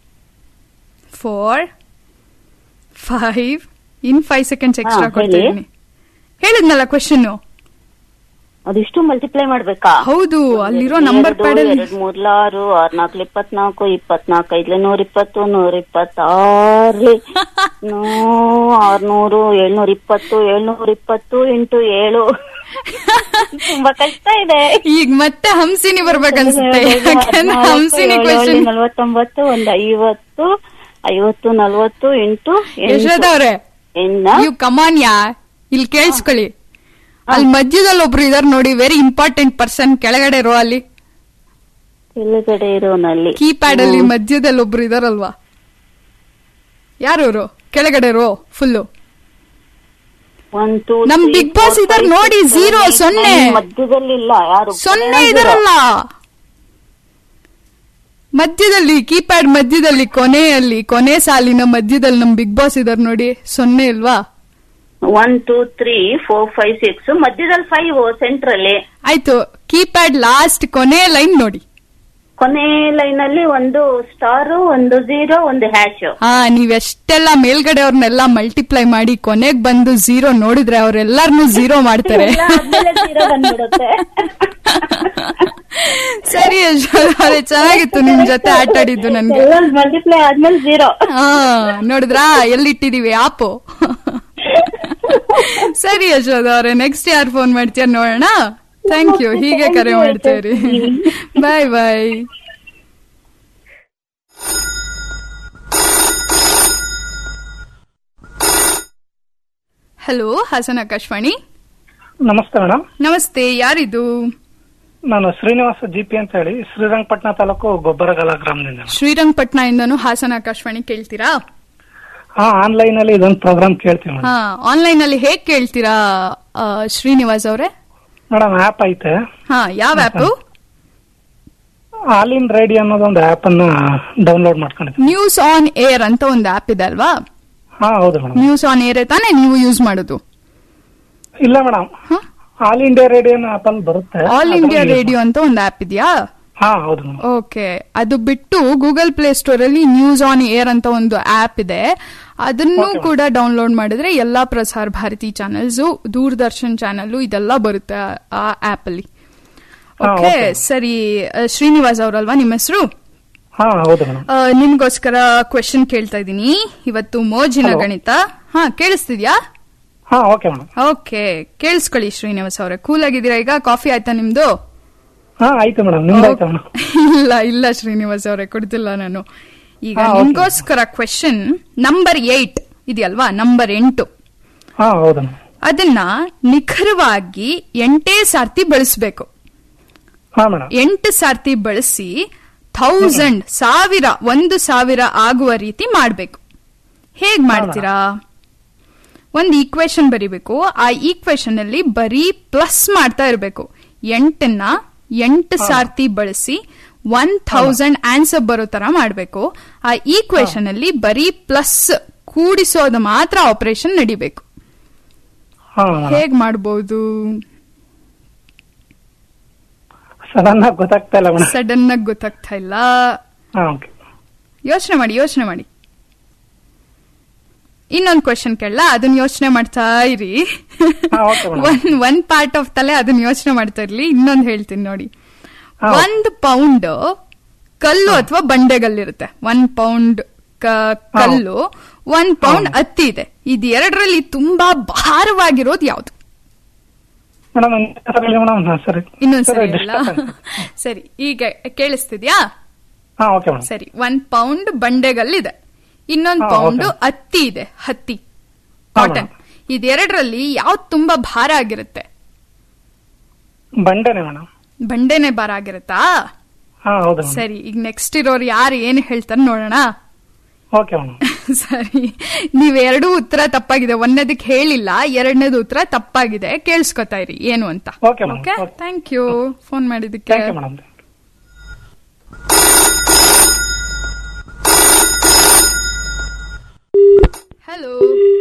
[SPEAKER 5] four five in five seconds extra
[SPEAKER 15] ಹಾ, ಹೇಳಿ.
[SPEAKER 5] ಕೊಡ್ತೀನಿ ಹೇಳಿದ್ನಲ್ಲ ಕ್ವೆಶನ್
[SPEAKER 15] ಅದಿಷ್ಟು ಮಲ್ಟಿಪ್ಲೈ ಮಾಡ್ಬೇಕಾ
[SPEAKER 5] ಹೌದು ಅಲ್ಲಿರೋ
[SPEAKER 15] ಎರಡು,
[SPEAKER 5] ನಂಬರ್ ಪ್ಯಾಡ್ ಅಲ್ಲಿ
[SPEAKER 15] ಎರಡ್ ಮೂರ್ಲ ಆರು ಆರ್ನಾಲ್ಕು ಇಪ್ಪತ್ನಾಲ್ಕು ಇಪ್ಪತ್ನಾಲ್ಕು ಐದ್ಲೆ ನೂರ ಇಪ್ಪತ್ತು ನೂರ ಇಪ್ಪತ್ತಾರ್ಲಿ ನೂ ಆರ್ನೂರು ಏಳ್ನೂರ ಇಪ್ಪತ್ತು ಏಳ್ನೂರ ಇಪ್ಪತ್ತು ಇಂಟು ಏಳು ತುಂಬಾ ಕಷ್ಟ ಇದೆ
[SPEAKER 5] ಈಗ ಮತ್ತೆ ಹಂಸಿನಿ ಬರ್ಬೇಕನ್ಸುತ್ತೆ ಯಾಕಂದ್ರೆ ಹಂಸಿನಿ ಕ್ವೆಶನ್
[SPEAKER 15] ನಲ್ವತ್ತೊಂಬತ್ತು ಒಂದ್ ಐವತ್ತು ಐವತ್ತು ನಲ್ವತ್ತು ಇಂಟು
[SPEAKER 5] ಯಶೋಧ ಅವ್ರೆ ಯು ಕಮಾನ್ ಯಾ ಇಲ್ಲಿ ಕೇಳಿಸ್ಕೊಳ್ಳಿ ಅಲ್ಲಿ ಮಧ್ಯದಲ್ಲಿ ಒಬ್ರು ಇದಾರೆ ನೋಡಿ ವೆರಿ ಇಂಪಾರ್ಟೆಂಟ್ ಪರ್ಸನ್ ಕೆಳಗಡೆ ರೋ ಅಲ್ಲಿ
[SPEAKER 15] ಕೆಳಗಡೆ ಇರೋನಲ್ಲಿ
[SPEAKER 5] ಕೀಪ್ಯಾಡ್ ಅಲ್ಲಿ ಮಧ್ಯದಲ್ಲಿ ಒಬ್ರು ಇದಾರಲ್ವಾ ಯಾರು ಅವರು ಕೆಳಗಡೆ ರೋ ಫುಲ್ಲು
[SPEAKER 15] ಒನ್ ಟೂ
[SPEAKER 5] ನಮ್ ಬಿಗ್ ಬಾಸ್ ಇದಾರ್ ನೋಡಿ ಝೀರೋ ಸೊನ್ನೆ
[SPEAKER 15] ಮಧ್ಯದಲ್ಲಿ ಇಲ್ಲ ಯಾರು
[SPEAKER 5] ಸೊನ್ನೆ ಇದಾರಲ್ಲ ಮಧ್ಯದಲ್ಲಿ ಕೀಪ್ಯಾಡ್ ಮಧ್ಯದಲ್ಲಿ ಕೊನೆಯಲ್ಲಿ ಕೊನೆ ಸಾಲಿನ ಮಧ್ಯದಲ್ಲಿ ನಮ್ ಬಿಗ್ ಬಾಸ್ ಇದಾರ್ ನೋಡಿ ಸೊನ್ನೆ ಇಲ್ವಾ
[SPEAKER 15] one two three four five six ಮಧ್ಯದಲ್ಲಿ ಫೈವ್ ಸೆಂಟ್ರಲ್ಲಿ
[SPEAKER 5] ಆಯ್ತು ಕೀಪ್ಯಾಡ್ ಲಾಸ್ಟ್ ಕೊನೆ ಲೈನ್ ನೋಡಿ
[SPEAKER 15] ಕೊನೆ ಲೈನ್ ಅಲ್ಲಿ ಒಂದು ಸ್ಟಾರ್ ಒಂದು ಝೀರೋ ಒಂದು ಹ್ಯಾಶ್
[SPEAKER 5] ಹಾ ನೀವೆಷ್ಟೆಲ್ಲ ಮೇಲ್ಗಡೆ ಅವ್ರನ್ನೆಲ್ಲ ಮಲ್ಟಿಪ್ಲೈ ಮಾಡಿ ಕೊನೆಗ್ ಬಂದು ಝೀರೋ ನೋಡಿದ್ರೆ ಅವ್ರೆಲ್ಲಾರ್ನು ಝೀರೋ ಮಾಡ್ತಾರೆ
[SPEAKER 15] ಝೀರೋ ಬಂದ್ಬಿಡುತ್ತೆ
[SPEAKER 5] ಸರಿ ಯಶೋಧ ಅವ್ರೆ ಚೆನ್ನಾಗಿತ್ತು ನಿಮ್ ಜೊತೆ ಆಟ ಆಡಿದ್ದು ನನ್ಗೆ
[SPEAKER 15] ಮಲ್ಟಿಪ್ಲೈ ಆದ್ಮೇಲೆ ಝೀರೋ
[SPEAKER 5] ಹಾ ನೋಡಿದ್ರಾ ಎಲ್ಲಿಟ್ಟಿದೀವಿ ಆಪು ಸರಿ ಯಶೋಧ ಅವ್ರೆ ನೆಕ್ಸ್ಟ್ ಯಾರು ಫೋನ್ ಮಾಡ್ತೀಯ ನೋಡೋಣ ಥ್ಯಾಂಕ್ ಯು ಹೀಗೆ ಕರೆ ಮಾಡ್ತೇವ್ರಿ bye bye hello Hassan Akashvani
[SPEAKER 10] ನಮಸ್ತೆ ಮೇಡಮ್
[SPEAKER 5] ನಮಸ್ತೆ ಯಾರಿದು
[SPEAKER 10] ನಾನು ಶ್ರೀನಿವಾಸ ಜಿ ಪಿ ಅಂತ ಹೇಳಿ ಶ್ರೀರಂಗಪಟ್ಟಣ ತಾಲೂಕು ಗೊಬ್ಬರಗಲ ಗ್ರಾಮದಿಂದ
[SPEAKER 5] ಶ್ರೀರಂಗಪಟ್ಟಣ ಇಂದನು ಹಾಸನ ಆಕಾಶವಾಣಿ ಕೇಳ್ತೀರಾ
[SPEAKER 10] ಹಾ ಆನ್ಲೈನ್ ಅಲ್ಲಿ ಇದೊಂದು ಪ್ರೋಗ್ರಾಮ್ ಕೇಳ್ತೀವಿ ಮೇಡಮ್
[SPEAKER 5] ಹಾ ಆನ್ಲೈನ್ ಅಲ್ಲಿ ಹೇಗ್ ಕೇಳ್ತೀರಾ ಆ, ಶ್ರೀನಿವಾಸ್ ಅವರೇ
[SPEAKER 10] ಮೇಡಮ್ ಆಪ್ ಐತೆ
[SPEAKER 5] ಹಾ ಯಾವ ಆಪ್
[SPEAKER 10] ಆಲ್ ಇನ್ ರೇಡಿಯೋ ಅನ್ನೋದು ಒಂದು ಆಪ್ ಅನ್ನ ಡೌನ್ಲೋಡ್ ಮಾಡ್ಕೊಂಡಿದ್ದೀನಿ
[SPEAKER 5] ನ್ಯೂಸ್ ಆನ್ ಏರ್ ಅಂತ ಒಂದು ಆಪ್ ಇದೆ ಅಲ್ವಾ
[SPEAKER 10] ಹಾ ಹೌದು ಮೇಡಮ್
[SPEAKER 5] ನ್ಯೂಸ್ ಆನ್ ಏರ್ ತಾನೇ ನೀವು ಯೂಸ್ ಮಾಡೋದು
[SPEAKER 10] ಇಲ್ಲ madam All India Radio app ಅಲ್ಲಿ ಬರುತ್ತೆ
[SPEAKER 5] ಆಲ್ ಇಂಡಿಯಾ
[SPEAKER 10] ಅದ್ರಲ್ಲಿ
[SPEAKER 5] ರೇಡಿಯೋ ಅಂತ ಒಂದು ಆಪ್ ಇದೆಯಾ
[SPEAKER 10] ಹಾ ಹೌದು ಮೇಡಮ್
[SPEAKER 5] ಓಕೆ ಅದು ಬಿಟ್ಟು ಗೂಗಲ್ ಪ್ಲೇ ಸ್ಟೋರ್ ಅಲ್ಲಿ ನ್ಯೂಸ್ ಆನ್ ಏರ್ ಅಂತ ಒಂದು ಆಪ್ ಇದೆ ಅದನ್ನು ಕೂಡ ಡೌನ್ಲೋಡ್ ಮಾಡಿದ್ರೆ ಎಲ್ಲಾ ಪ್ರಸಾರ ಭಾರತಿ ಚಾನೆಲ್ಸ್ ದೂರದರ್ಶನ್ ಚಾನೆಲ್ ಇದೆಲ್ಲ ಬರುತ್ತೆ ಆ- ಆ ಆಪ್ ಅಲ್ಲಿ
[SPEAKER 10] ಹಾ,
[SPEAKER 5] ಓಕೆ
[SPEAKER 10] okay.
[SPEAKER 5] ಸರಿ ಆ, ಶ್ರೀನಿವಾಸ್ ಅವರಲ್ವಾ ನಿಮ್ಮ ಹೆಸರು
[SPEAKER 10] ಹಾ ಹೌದು ಮೇಡಮ್
[SPEAKER 5] ನಿಮ್ಗೋಸ್ಕರ ಕ್ವೆಶನ್ ಕೇಳ್ತಾ ಇದ್ದೀನಿ ಇವತ್ತು ಮೋಜಿನ
[SPEAKER 10] Hello.
[SPEAKER 5] ಗಣಿತ ಹಾ ಕೇಳಿಸ್ತಿದ್ಯಾ
[SPEAKER 10] ಹಾ ಓಕೆ ಮೇಡಮ್
[SPEAKER 5] ಓಕೆ ಕೇಳಿಸ್ಕೊಳ್ಳಿ ಶ್ರೀನಿವಾಸ್ ಅವರೇ ಕೂಲ್ ಆಗಿದ್ದೀರಾ ಈಗ ಕಾಫಿ ಆಯ್ತಾ ನಿಮ್ದು
[SPEAKER 10] ಹಾ ಆಯ್ತು ಮೇಡಮ್ ನಿಮ್ದು ಆಯ್ತಾ ಮೇಡಮ್
[SPEAKER 5] ಇಲ್ಲ ಇಲ್ಲ ಶ್ರೀನಿವಾಸ್ ಅವರೇ ಕೊಡ್ತಿಲ್ಲ ನಾನು ಈಗ
[SPEAKER 10] ಹಾ, okay.
[SPEAKER 5] ನಿಮ್ಗೋಸ್ಕರ ಕ್ವೆಶನ್ ನಂಬರ್ ಏಟ್ ಇದೆಯಲ್ವಾ ನಂಬರ್ ಎಂಟು
[SPEAKER 10] ಹಾ ಹೌದು ಮೇಡಮ್
[SPEAKER 5] ಅದನ್ನ ನಿಖರವಾಗಿ ಎಂಟೇ ಸಾರ್ತಿ ಬಳಸಬೇಕು
[SPEAKER 10] ಹಾ ಮೇಡಮ್
[SPEAKER 5] ಎಂಟು ಸಾರ್ತಿ ಬಳಸಿ ಥೌಸಂಡ್ ಸಾವಿರ ಒಂದು ಸಾವಿರ ಆಗುವ ರೀತಿ ಮಾಡಬೇಕು ಹೇಗ್ ಮಾಡ್ತೀರಾ ಒಂದು ಈಕ್ವೇಶನ್ ಬರಿಬೇಕು ಆ ಈಕ್ವೇಶನ್ ಅಲ್ಲಿ ಬರೀ ಪ್ಲಸ್ ಮಾಡ್ತಾ ಇರಬೇಕು ಎಂಟನ್ನ ಎಂಟು ಸಾರ್ತಿ ಬಳಸಿ ಒನ್ ಥೌಸಂಡ್ ಆನ್ಸರ್ ಬರೋ ತರ ಮಾಡಬೇಕು ಆ ಈಕ್ವೇಶನ್ ಅಲ್ಲಿ ಬರೀ ಪ್ಲಸ್ ಕೂಡಿಸೋದು ಮಾತ್ರ ಆಪರೇಷನ್ ನಡಿಬೇಕು
[SPEAKER 10] ಹಾ
[SPEAKER 5] ಹೇಗ್ ಮಾಡ್ಬೋದು
[SPEAKER 10] ಸಡನ್ ಆಗಿ ಗೊತ್ತಾಗ್ತಾ ಇಲ್ಲ ಮೇಡಮ್
[SPEAKER 5] ಸಡನ್ ಆಗಿ ಗೊತ್ತಾಗ್ತಾ ಇಲ್ಲ
[SPEAKER 10] ಹಾ ಓಕೆ
[SPEAKER 5] ಯೋಚನೆ ಮಾಡಿ ಯೋಚನೆ ಮಾಡಿ ಇನ್ನೊಂದು ಕ್ವೆಶನ್ ಕೇಳಲ್ಲ ಅದನ್ನ ಯೋಚನೆ ಮಾಡ್ತಾ ಇರಿ ಒನ್ ಒನ್ ಪಾರ್ಟ್ ಆಫ್ ತಲೆ ಅದನ್ನ ಯೋಚನೆ ಮಾಡ್ತಾ ಇರ್ಲಿ ಇನ್ನೊಂದು ಹೇಳ್ತೀನಿ ನೋಡಿ ಒಂದ್ ಪೌಂಡ್ ಕಲ್ಲು ಅಥವಾ ಬಂಡೆಗಲ್ಲಿರುತ್ತೆ ಒನ್ ಪೌಂಡ್ ಕಲ್ಲು ಒನ್ ಪೌಂಡ್ ಹತ್ತಿ ಇದೆ ಇದು ಎರಡರಲ್ಲಿ ತುಂಬಾ ಭಾರವಾಗಿರೋದು ಯಾವ್ದು
[SPEAKER 10] ಮೇಡಮ್ ಮೇಡಮ್ ಸರಿ
[SPEAKER 5] ಇನ್ನೊಂದ್
[SPEAKER 10] ಸರಿ,
[SPEAKER 5] ಸರಿ ಅಲ್ಲ
[SPEAKER 10] disturb ಆಯ್ತು.
[SPEAKER 5] ಸರಿ ಈಗ ಕೇಳಿಸ್ತಿದ್ಯಾ
[SPEAKER 10] ಹಾ ಓಕೆ ಮೇಡಮ್
[SPEAKER 5] ಸರಿ ಒನ್ ಪೌಂಡ್ ಬಂಡೆಗಲ್ಲಿದೆ ಇನ್ನೊಂದು
[SPEAKER 10] ಹಾ,
[SPEAKER 5] ಪೌಂಡ್
[SPEAKER 10] okay.
[SPEAKER 5] ಹತ್ತಿ ಇದೆ ಹತ್ತಿ ಕಾಟನ್ ಇದೆರಡರಲ್ಲಿ ಯಾವ್ದು ತುಂಬಾ ಭಾರ ಆಗಿರುತ್ತೆ
[SPEAKER 10] ಬಂಡೆನೆ ಮೇಡಮ್
[SPEAKER 5] ಬಂಡೆನೆ ಭಾರ ಆಗಿರುತ್ತಾ
[SPEAKER 10] ಹಾ ಹೌದು ಮೇಡಮ್
[SPEAKER 5] ಸರಿ ಈಗ ನೆಕ್ಸ್ಟ್ ಇರೋರು ಯಾರು ಏನ್ ಹೇಳ್ತಾರೆ ನೋಡೋಣ
[SPEAKER 10] ಓಕೆ ಮೇಡಮ್
[SPEAKER 5] ಸರಿ ನೀವೆರಡೂ ಉತ್ತರ ತಪ್ಪಾಗಿದೆ ಒಂದದಕ್ಕೆ ಹೇಳಿಲ್ಲ ಎರಡನೇದು ಉತ್ತರ ತಪ್ಪಾಗಿದೆ ಕೇಳಿಸ್ಕೊತಾ ಇರಿ ಏನು ಅಂತ
[SPEAKER 10] Okay, madam.
[SPEAKER 5] Okay thank you phone ಮಾಡಿದ್ದಕ್ಕೆ
[SPEAKER 10] ಥ್ಯಾಂಕ್ ಯು ಮೇಡಮ್
[SPEAKER 5] ಹಲೋ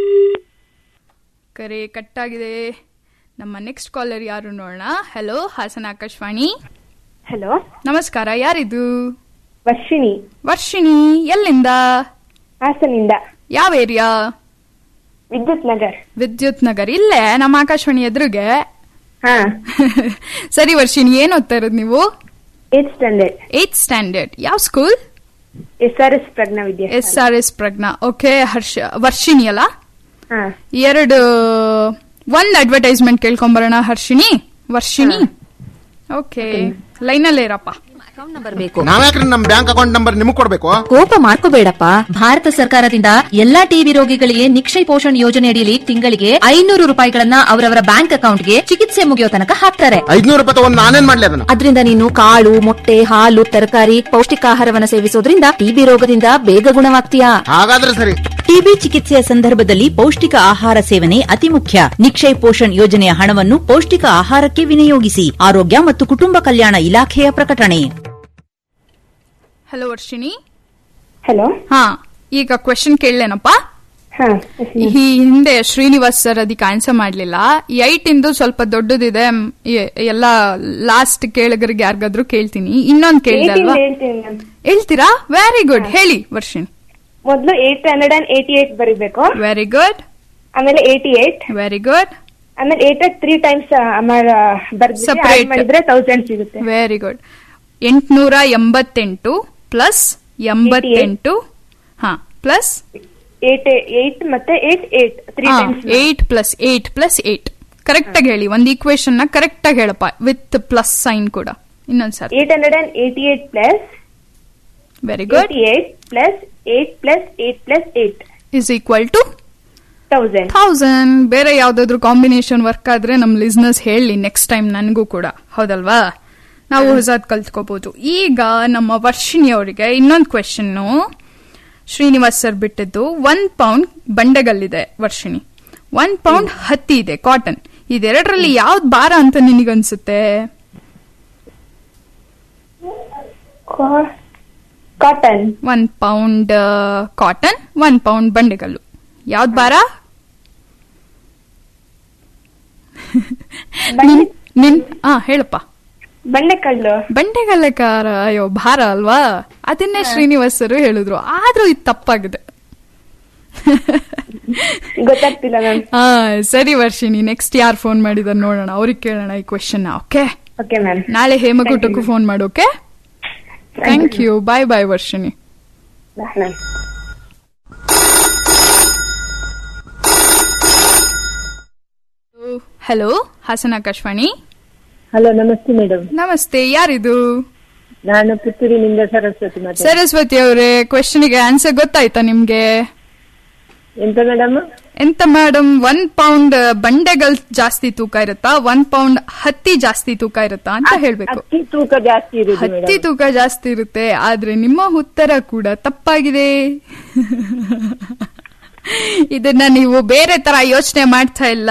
[SPEAKER 5] ಕರೆ ಕಟ್ಟಾಗಿದೆ ನಮ್ಮ ನೆಕ್ಸ್ಟ್ ಕಾಲರ್ ಯಾರು ನೋಡೋಣ ಹಲೋ ಹಾಸನ ಆಕಾಶವಾಣಿ
[SPEAKER 16] ಹಲೋ
[SPEAKER 5] ನಮಸ್ಕಾರ ಯಾರಿದು
[SPEAKER 16] ವರ್ಷಿಣಿ
[SPEAKER 5] ವರ್ಷಿಣಿ ಎಲ್ಲಿಂದ
[SPEAKER 16] ಹಾಸನಿಂದ
[SPEAKER 5] ಯಾವ ಏರಿಯಾ
[SPEAKER 16] ವಿದ್ಯುತ್ ನಗರ್
[SPEAKER 5] ವಿದ್ಯುತ್ ನಗರ್ ಇಲ್ಲೇ ನಮ್ಮ ಆಕಾಶವಾಣಿ ಎದುರಿಗೆ
[SPEAKER 16] ಹಾ
[SPEAKER 5] ಸರಿ ವರ್ಷಿಣಿ ಏನ್ ಓದ್ತಾ ಇರೋದು ನೀವು
[SPEAKER 16] ಏತ್ ಸ್ಟ್ಯಾಂಡರ್ಡ್
[SPEAKER 5] ಏತ್ ಸ್ಟ್ಯಾಂಡರ್ಡ್ ಯಾವ school
[SPEAKER 16] S R S Prajna Vidya
[SPEAKER 5] S R S Prajna okay Harsha Varshini ಅಲ್ಲ
[SPEAKER 16] ಹಾ
[SPEAKER 5] ಎರಡು ಒಂದ್ ಅಡ್ವರ್ಟೈಸ್ಮೆಂಟ್ ಕೇಳ್ಕೊಂಬರೋಣ ಹರ್ಷಿಣಿ ವರ್ಷಿಣಿ ಓಕೆ ಲೈನಲ್ಲೇ ಇರಪ್ಪ
[SPEAKER 17] ನಾವ್ಯಾಕ್ರಿ ನಮ್ ಬ್ಯಾಂಕ್ ಅಕೌಂಟ್ ನಂಬರ್ ನಿಮಗ್ ಕೊಡ್ಬೇಕು
[SPEAKER 18] ಕೋಪ ಮಾಡ್ಕೋಬೇಡಪ್ಪ ಭಾರತ ಸರ್ಕಾರದಿಂದ ಎಲ್ಲಾ ಟಿಬಿ ರೋಗಿಗಳಿಗೆ ನಿಕ್ಷಯ್ ಪೋಷಣ್ ಯೋಜನೆ ಅಡಿಯಲ್ಲಿ ತಿಂಗಳಿಗೆ ಐನೂರು ರೂಪಾಯಿಗಳನ್ನ ಅವರವರ ಬ್ಯಾಂಕ್ ಅಕೌಂಟ್ಗೆ ಚಿಕಿತ್ಸೆ ಮುಗಿಯೋ ತನಕ ಹಾಕ್ತಾರೆ
[SPEAKER 17] ಐದ್ನೂರು ರೂಪಾಯಿ ತಗೊಂಡ್ ನಾನೇನ್ ಮಾಡ್ಲಿ ಅದನ್ನ
[SPEAKER 18] ಅದರಿಂದ ನೀನು ಕಾಳು ಮೊಟ್ಟೆ ಹಾಲು ತರಕಾರಿ ಪೌಷ್ಟಿಕಾಹಾರವನ್ನ ಸೇವಿಸೋದ್ರಿಂದ ಟಿಬಿ ರೋಗದಿಂದ ಬೇಗ ಗುಣವಾಗ್ತೀಯಾ
[SPEAKER 17] ಹಾಗಾದ್ರೆ ಸರಿ
[SPEAKER 19] ಟಿಬಿ ಚಿಕಿತ್ಸೆಯ ಸಂದರ್ಭದಲ್ಲಿ ಪೌಷ್ಟಿಕ ಆಹಾರ ಸೇವನೆ ಅತಿ ಮುಖ್ಯ ನಿಕ್ಷಯ್ ಪೋಷಣ್ ಯೋಜನೆಯ ಹಣವನ್ನು ಪೌಷ್ಟಿಕ ಆಹಾರಕ್ಕೆ ವಿನಿಯೋಗಿಸಿ ಆರೋಗ್ಯ ಮತ್ತು ಕುಟುಂಬ ಕಲ್ಯಾಣ ಇಲಾಖೆಯ ಪ್ರಕಟಣೆ
[SPEAKER 5] ಹಲೋ ವರ್ಷಿಣಿ
[SPEAKER 16] ಹಲೋ
[SPEAKER 5] ಹಾ ಈಗ ಕ್ವೆಶನ್ ಕೇಳಲೇನಪ್ಪ
[SPEAKER 16] ಹಾ
[SPEAKER 5] ಈ ಹಿಂದೆ ಶ್ರೀನಿವಾಸ್ ಸರ್ ಅದಕ್ಕೆ ಆನ್ಸರ್ ಮಾಡ್ಲಿಲ್ಲ ಏಟ್ ಇಂದು ಸ್ವಲ್ಪ ದೊಡ್ಡದಿದೆ ಮ್, ಎ- ಎಲ್ಲ ಲಾಸ್ಟ್ ಕೇಳಗರಿಗೆ ಯಾರಿಗಾದ್ರೂ ಕೇಳ್ತೀನಿ ಇನ್ನೊಂದ್ ಕೇಳಿದೆ ಅಲ್ವಾ
[SPEAKER 16] ಹೇಳ್ತೀನಿ ಮ್ಯಾಮ್
[SPEAKER 5] ಹೇಳ್ತೀರಾ ವೆರಿ ಗುಡ್ ಹೇಳಿ ವರ್ಷಿಣಿ
[SPEAKER 16] ಮೊದಲು eight hundred and eighty eight ಬರೀಬೇಕು
[SPEAKER 5] ವೆರಿ ಗುಡ್
[SPEAKER 16] ಆಮೇಲೆ ಏಟಿ ಏಟ್
[SPEAKER 5] ವೆರಿ ಗುಡ್
[SPEAKER 16] ಆಮೇಲೆ ಏಟ್ ಏಟ್ ತ್ರೀ ಟೈಮ್ಸ್ ಬರ್ದು
[SPEAKER 5] Separate.
[SPEAKER 16] ಮಾಡಿದ್ರೆ ತೌಸಂಡ್ ಸಿಗುತ್ತೆ
[SPEAKER 5] ವೆರಿ ಗುಡ್ ಎಂಟ್ನೂರ ಎಂಬತ್ತೆಂಟು ಪ್ಲಸ್ ಎಂಬತ್ತೆಂಟು ಹಾ ಪ್ಲಸ್
[SPEAKER 16] ಏಟ್ ಏಟ್ ಮತ್ತೆ eight eight three times
[SPEAKER 5] eight plus eight plus eight correct ಆಗಿ ಹೇಳಿ ಒಂದು ಈಕ್ವೇಶನ್ ನ ಕರೆಕ್ಟ್ ಆಗಿ ಹೇಳಪ್ಪ ವಿತ್ ಪ್ಲಸ್ ಸೈನ್ ಕೂಡ ಇನ್ನೊಂದ್ಸರಿ
[SPEAKER 16] eight hundred and eighty eight plus
[SPEAKER 5] very good
[SPEAKER 16] eighty eight plus eight plus eight plus eight
[SPEAKER 5] is equal to
[SPEAKER 16] thousand
[SPEAKER 5] thousand ಬೇರೆ ಯಾವ್ದಾದ್ರು ಕಾಂಬಿನೇಷನ್ ವರ್ಕ್ ಆದ್ರೆ ನಮ್ ಲಿಸ್ನಸ್ ಹೇಳಿ ನೆಕ್ಸ್ಟ್ ಟೈಮ್ ನನಗೂ ಕೂಡ ಹೌದಲ್ವಾ ನಾವು ಹೊಸದ್ ಕಲ್ತ್ಕೋಬಹುದು ಈಗ ನಮ್ಮ ವರ್ಷಿಣಿ ಅವರಿಗೆ ಇನ್ನೊಂದು ಕ್ವೆಶನ್ ಶ್ರೀನಿವಾಸ್ ಸರ್ ಬಿಟ್ಟಿದ್ದು ಒನ್ ಪೌಂಡ್ ಬಂಡೆಗಲ್ಲಿದೆ ವರ್ಷಿಣಿ ಒನ್ ಪೌಂಡ್ ಹತ್ತಿ ಇದೆ ಕಾಟನ್ ಇದೆರಡರಲ್ಲಿ ಯಾವ್ದು ಭಾರ ಅಂತ ನಿನಗನ್ಸುತ್ತೆ
[SPEAKER 16] cotton
[SPEAKER 5] one pound cotton one pound ಬಂಡೆಗಲ್ಲು ಯಾವ್ದು ಭಾರ ನಿನ್- ನಿನ್ ಹಾ ಹೇಳಪ್ಪ
[SPEAKER 16] ಬಂಡೆಕಲ್ಲು
[SPEAKER 5] ಬಂಡೆಗಲ್ಲಕಾರ ಅಯ್ಯೋ ಭಾರ ಅಲ್ವಾ ಅದನ್ನೇ ಶ್ರೀನಿವಾಸರು ಹೇಳಿದ್ರು ಆದ್ರೂ ಇದು ತಪ್ಪಾಗಿದೆ
[SPEAKER 16] ಗೊತ್ತಾಗ್ತಿಲ್ಲ ಮ್ಯಾಮ್
[SPEAKER 5] ಹಾ ಸರಿ ವರ್ಷಿಣಿ ನೆಕ್ಸ್ಟ್ ಯಾರು ಫೋನ್ ಮಾಡಿದಾರೆ ನೋಡೋಣ ಅವ್ರಿಗೆ ಕೇಳೋಣ ಈ ಕ್ವೆಶನ್ ಓಕೆ
[SPEAKER 16] ಓಕೆ ಮ್ಯಾಮ್
[SPEAKER 5] ನಾಳೆ ಹೇಮಕೂಟಕ್ಕೂ ಫೋನ್ ಮಾಡು okay thank you bye bye Varshini
[SPEAKER 16] ma'am
[SPEAKER 5] hello Hassan Akashvani
[SPEAKER 20] hello ನಮಸ್ತೆ ಮೇಡಮ್
[SPEAKER 5] ನಮಸ್ತೆ ಯಾರಿದು
[SPEAKER 20] ನಾನು ಪುತ್ತೂರಿನಿಂದ ಸರಸ್ವತಿ ಮಾತಾಡ್ತೀನಿ
[SPEAKER 5] ಸರಸ್ವತಿ ಅವರೇ ಕ್ವೆಶನ್ಗೆ ಆನ್ಸರ್ ಗೊತ್ತಾಯ್ತಾ ನಿಮ್ಗೆ
[SPEAKER 20] ಎಂತ ಮೇಡಮ್
[SPEAKER 5] ಎಂತ ಮೇಡಮ್ ಒನ್ ಪೌಂಡ್ ಬಂಡೆಗಳು ಜಾಸ್ತಿ ತೂಕ ಇರುತ್ತಾ ಒನ್ ಪೌಂಡ್ ಹತ್ತಿ ಜಾಸ್ತಿ ತೂಕ ಇರುತ್ತಾ ಅಂತ ಹೇಳ್ಬೇಕು
[SPEAKER 20] ಅಕ್ಕಿ ತೂಕ ಜಾಸ್ತಿ ಇರುದು
[SPEAKER 5] ಹತ್ತಿ
[SPEAKER 20] ಮೇಡಮ್
[SPEAKER 5] ತೂಕ ಜಾಸ್ತಿ ಇರುತ್ತೆ ಆದ್ರೆ ನಿಮ್ಮ ಉತ್ತರ ಕೂಡ ತಪ್ಪಾಗಿದೆ ಇದನ್ನ ನೀವು ಬೇರೆ ತರ ಯೋಚನೆ ಮಾಡ್ತಾ ಇಲ್ಲ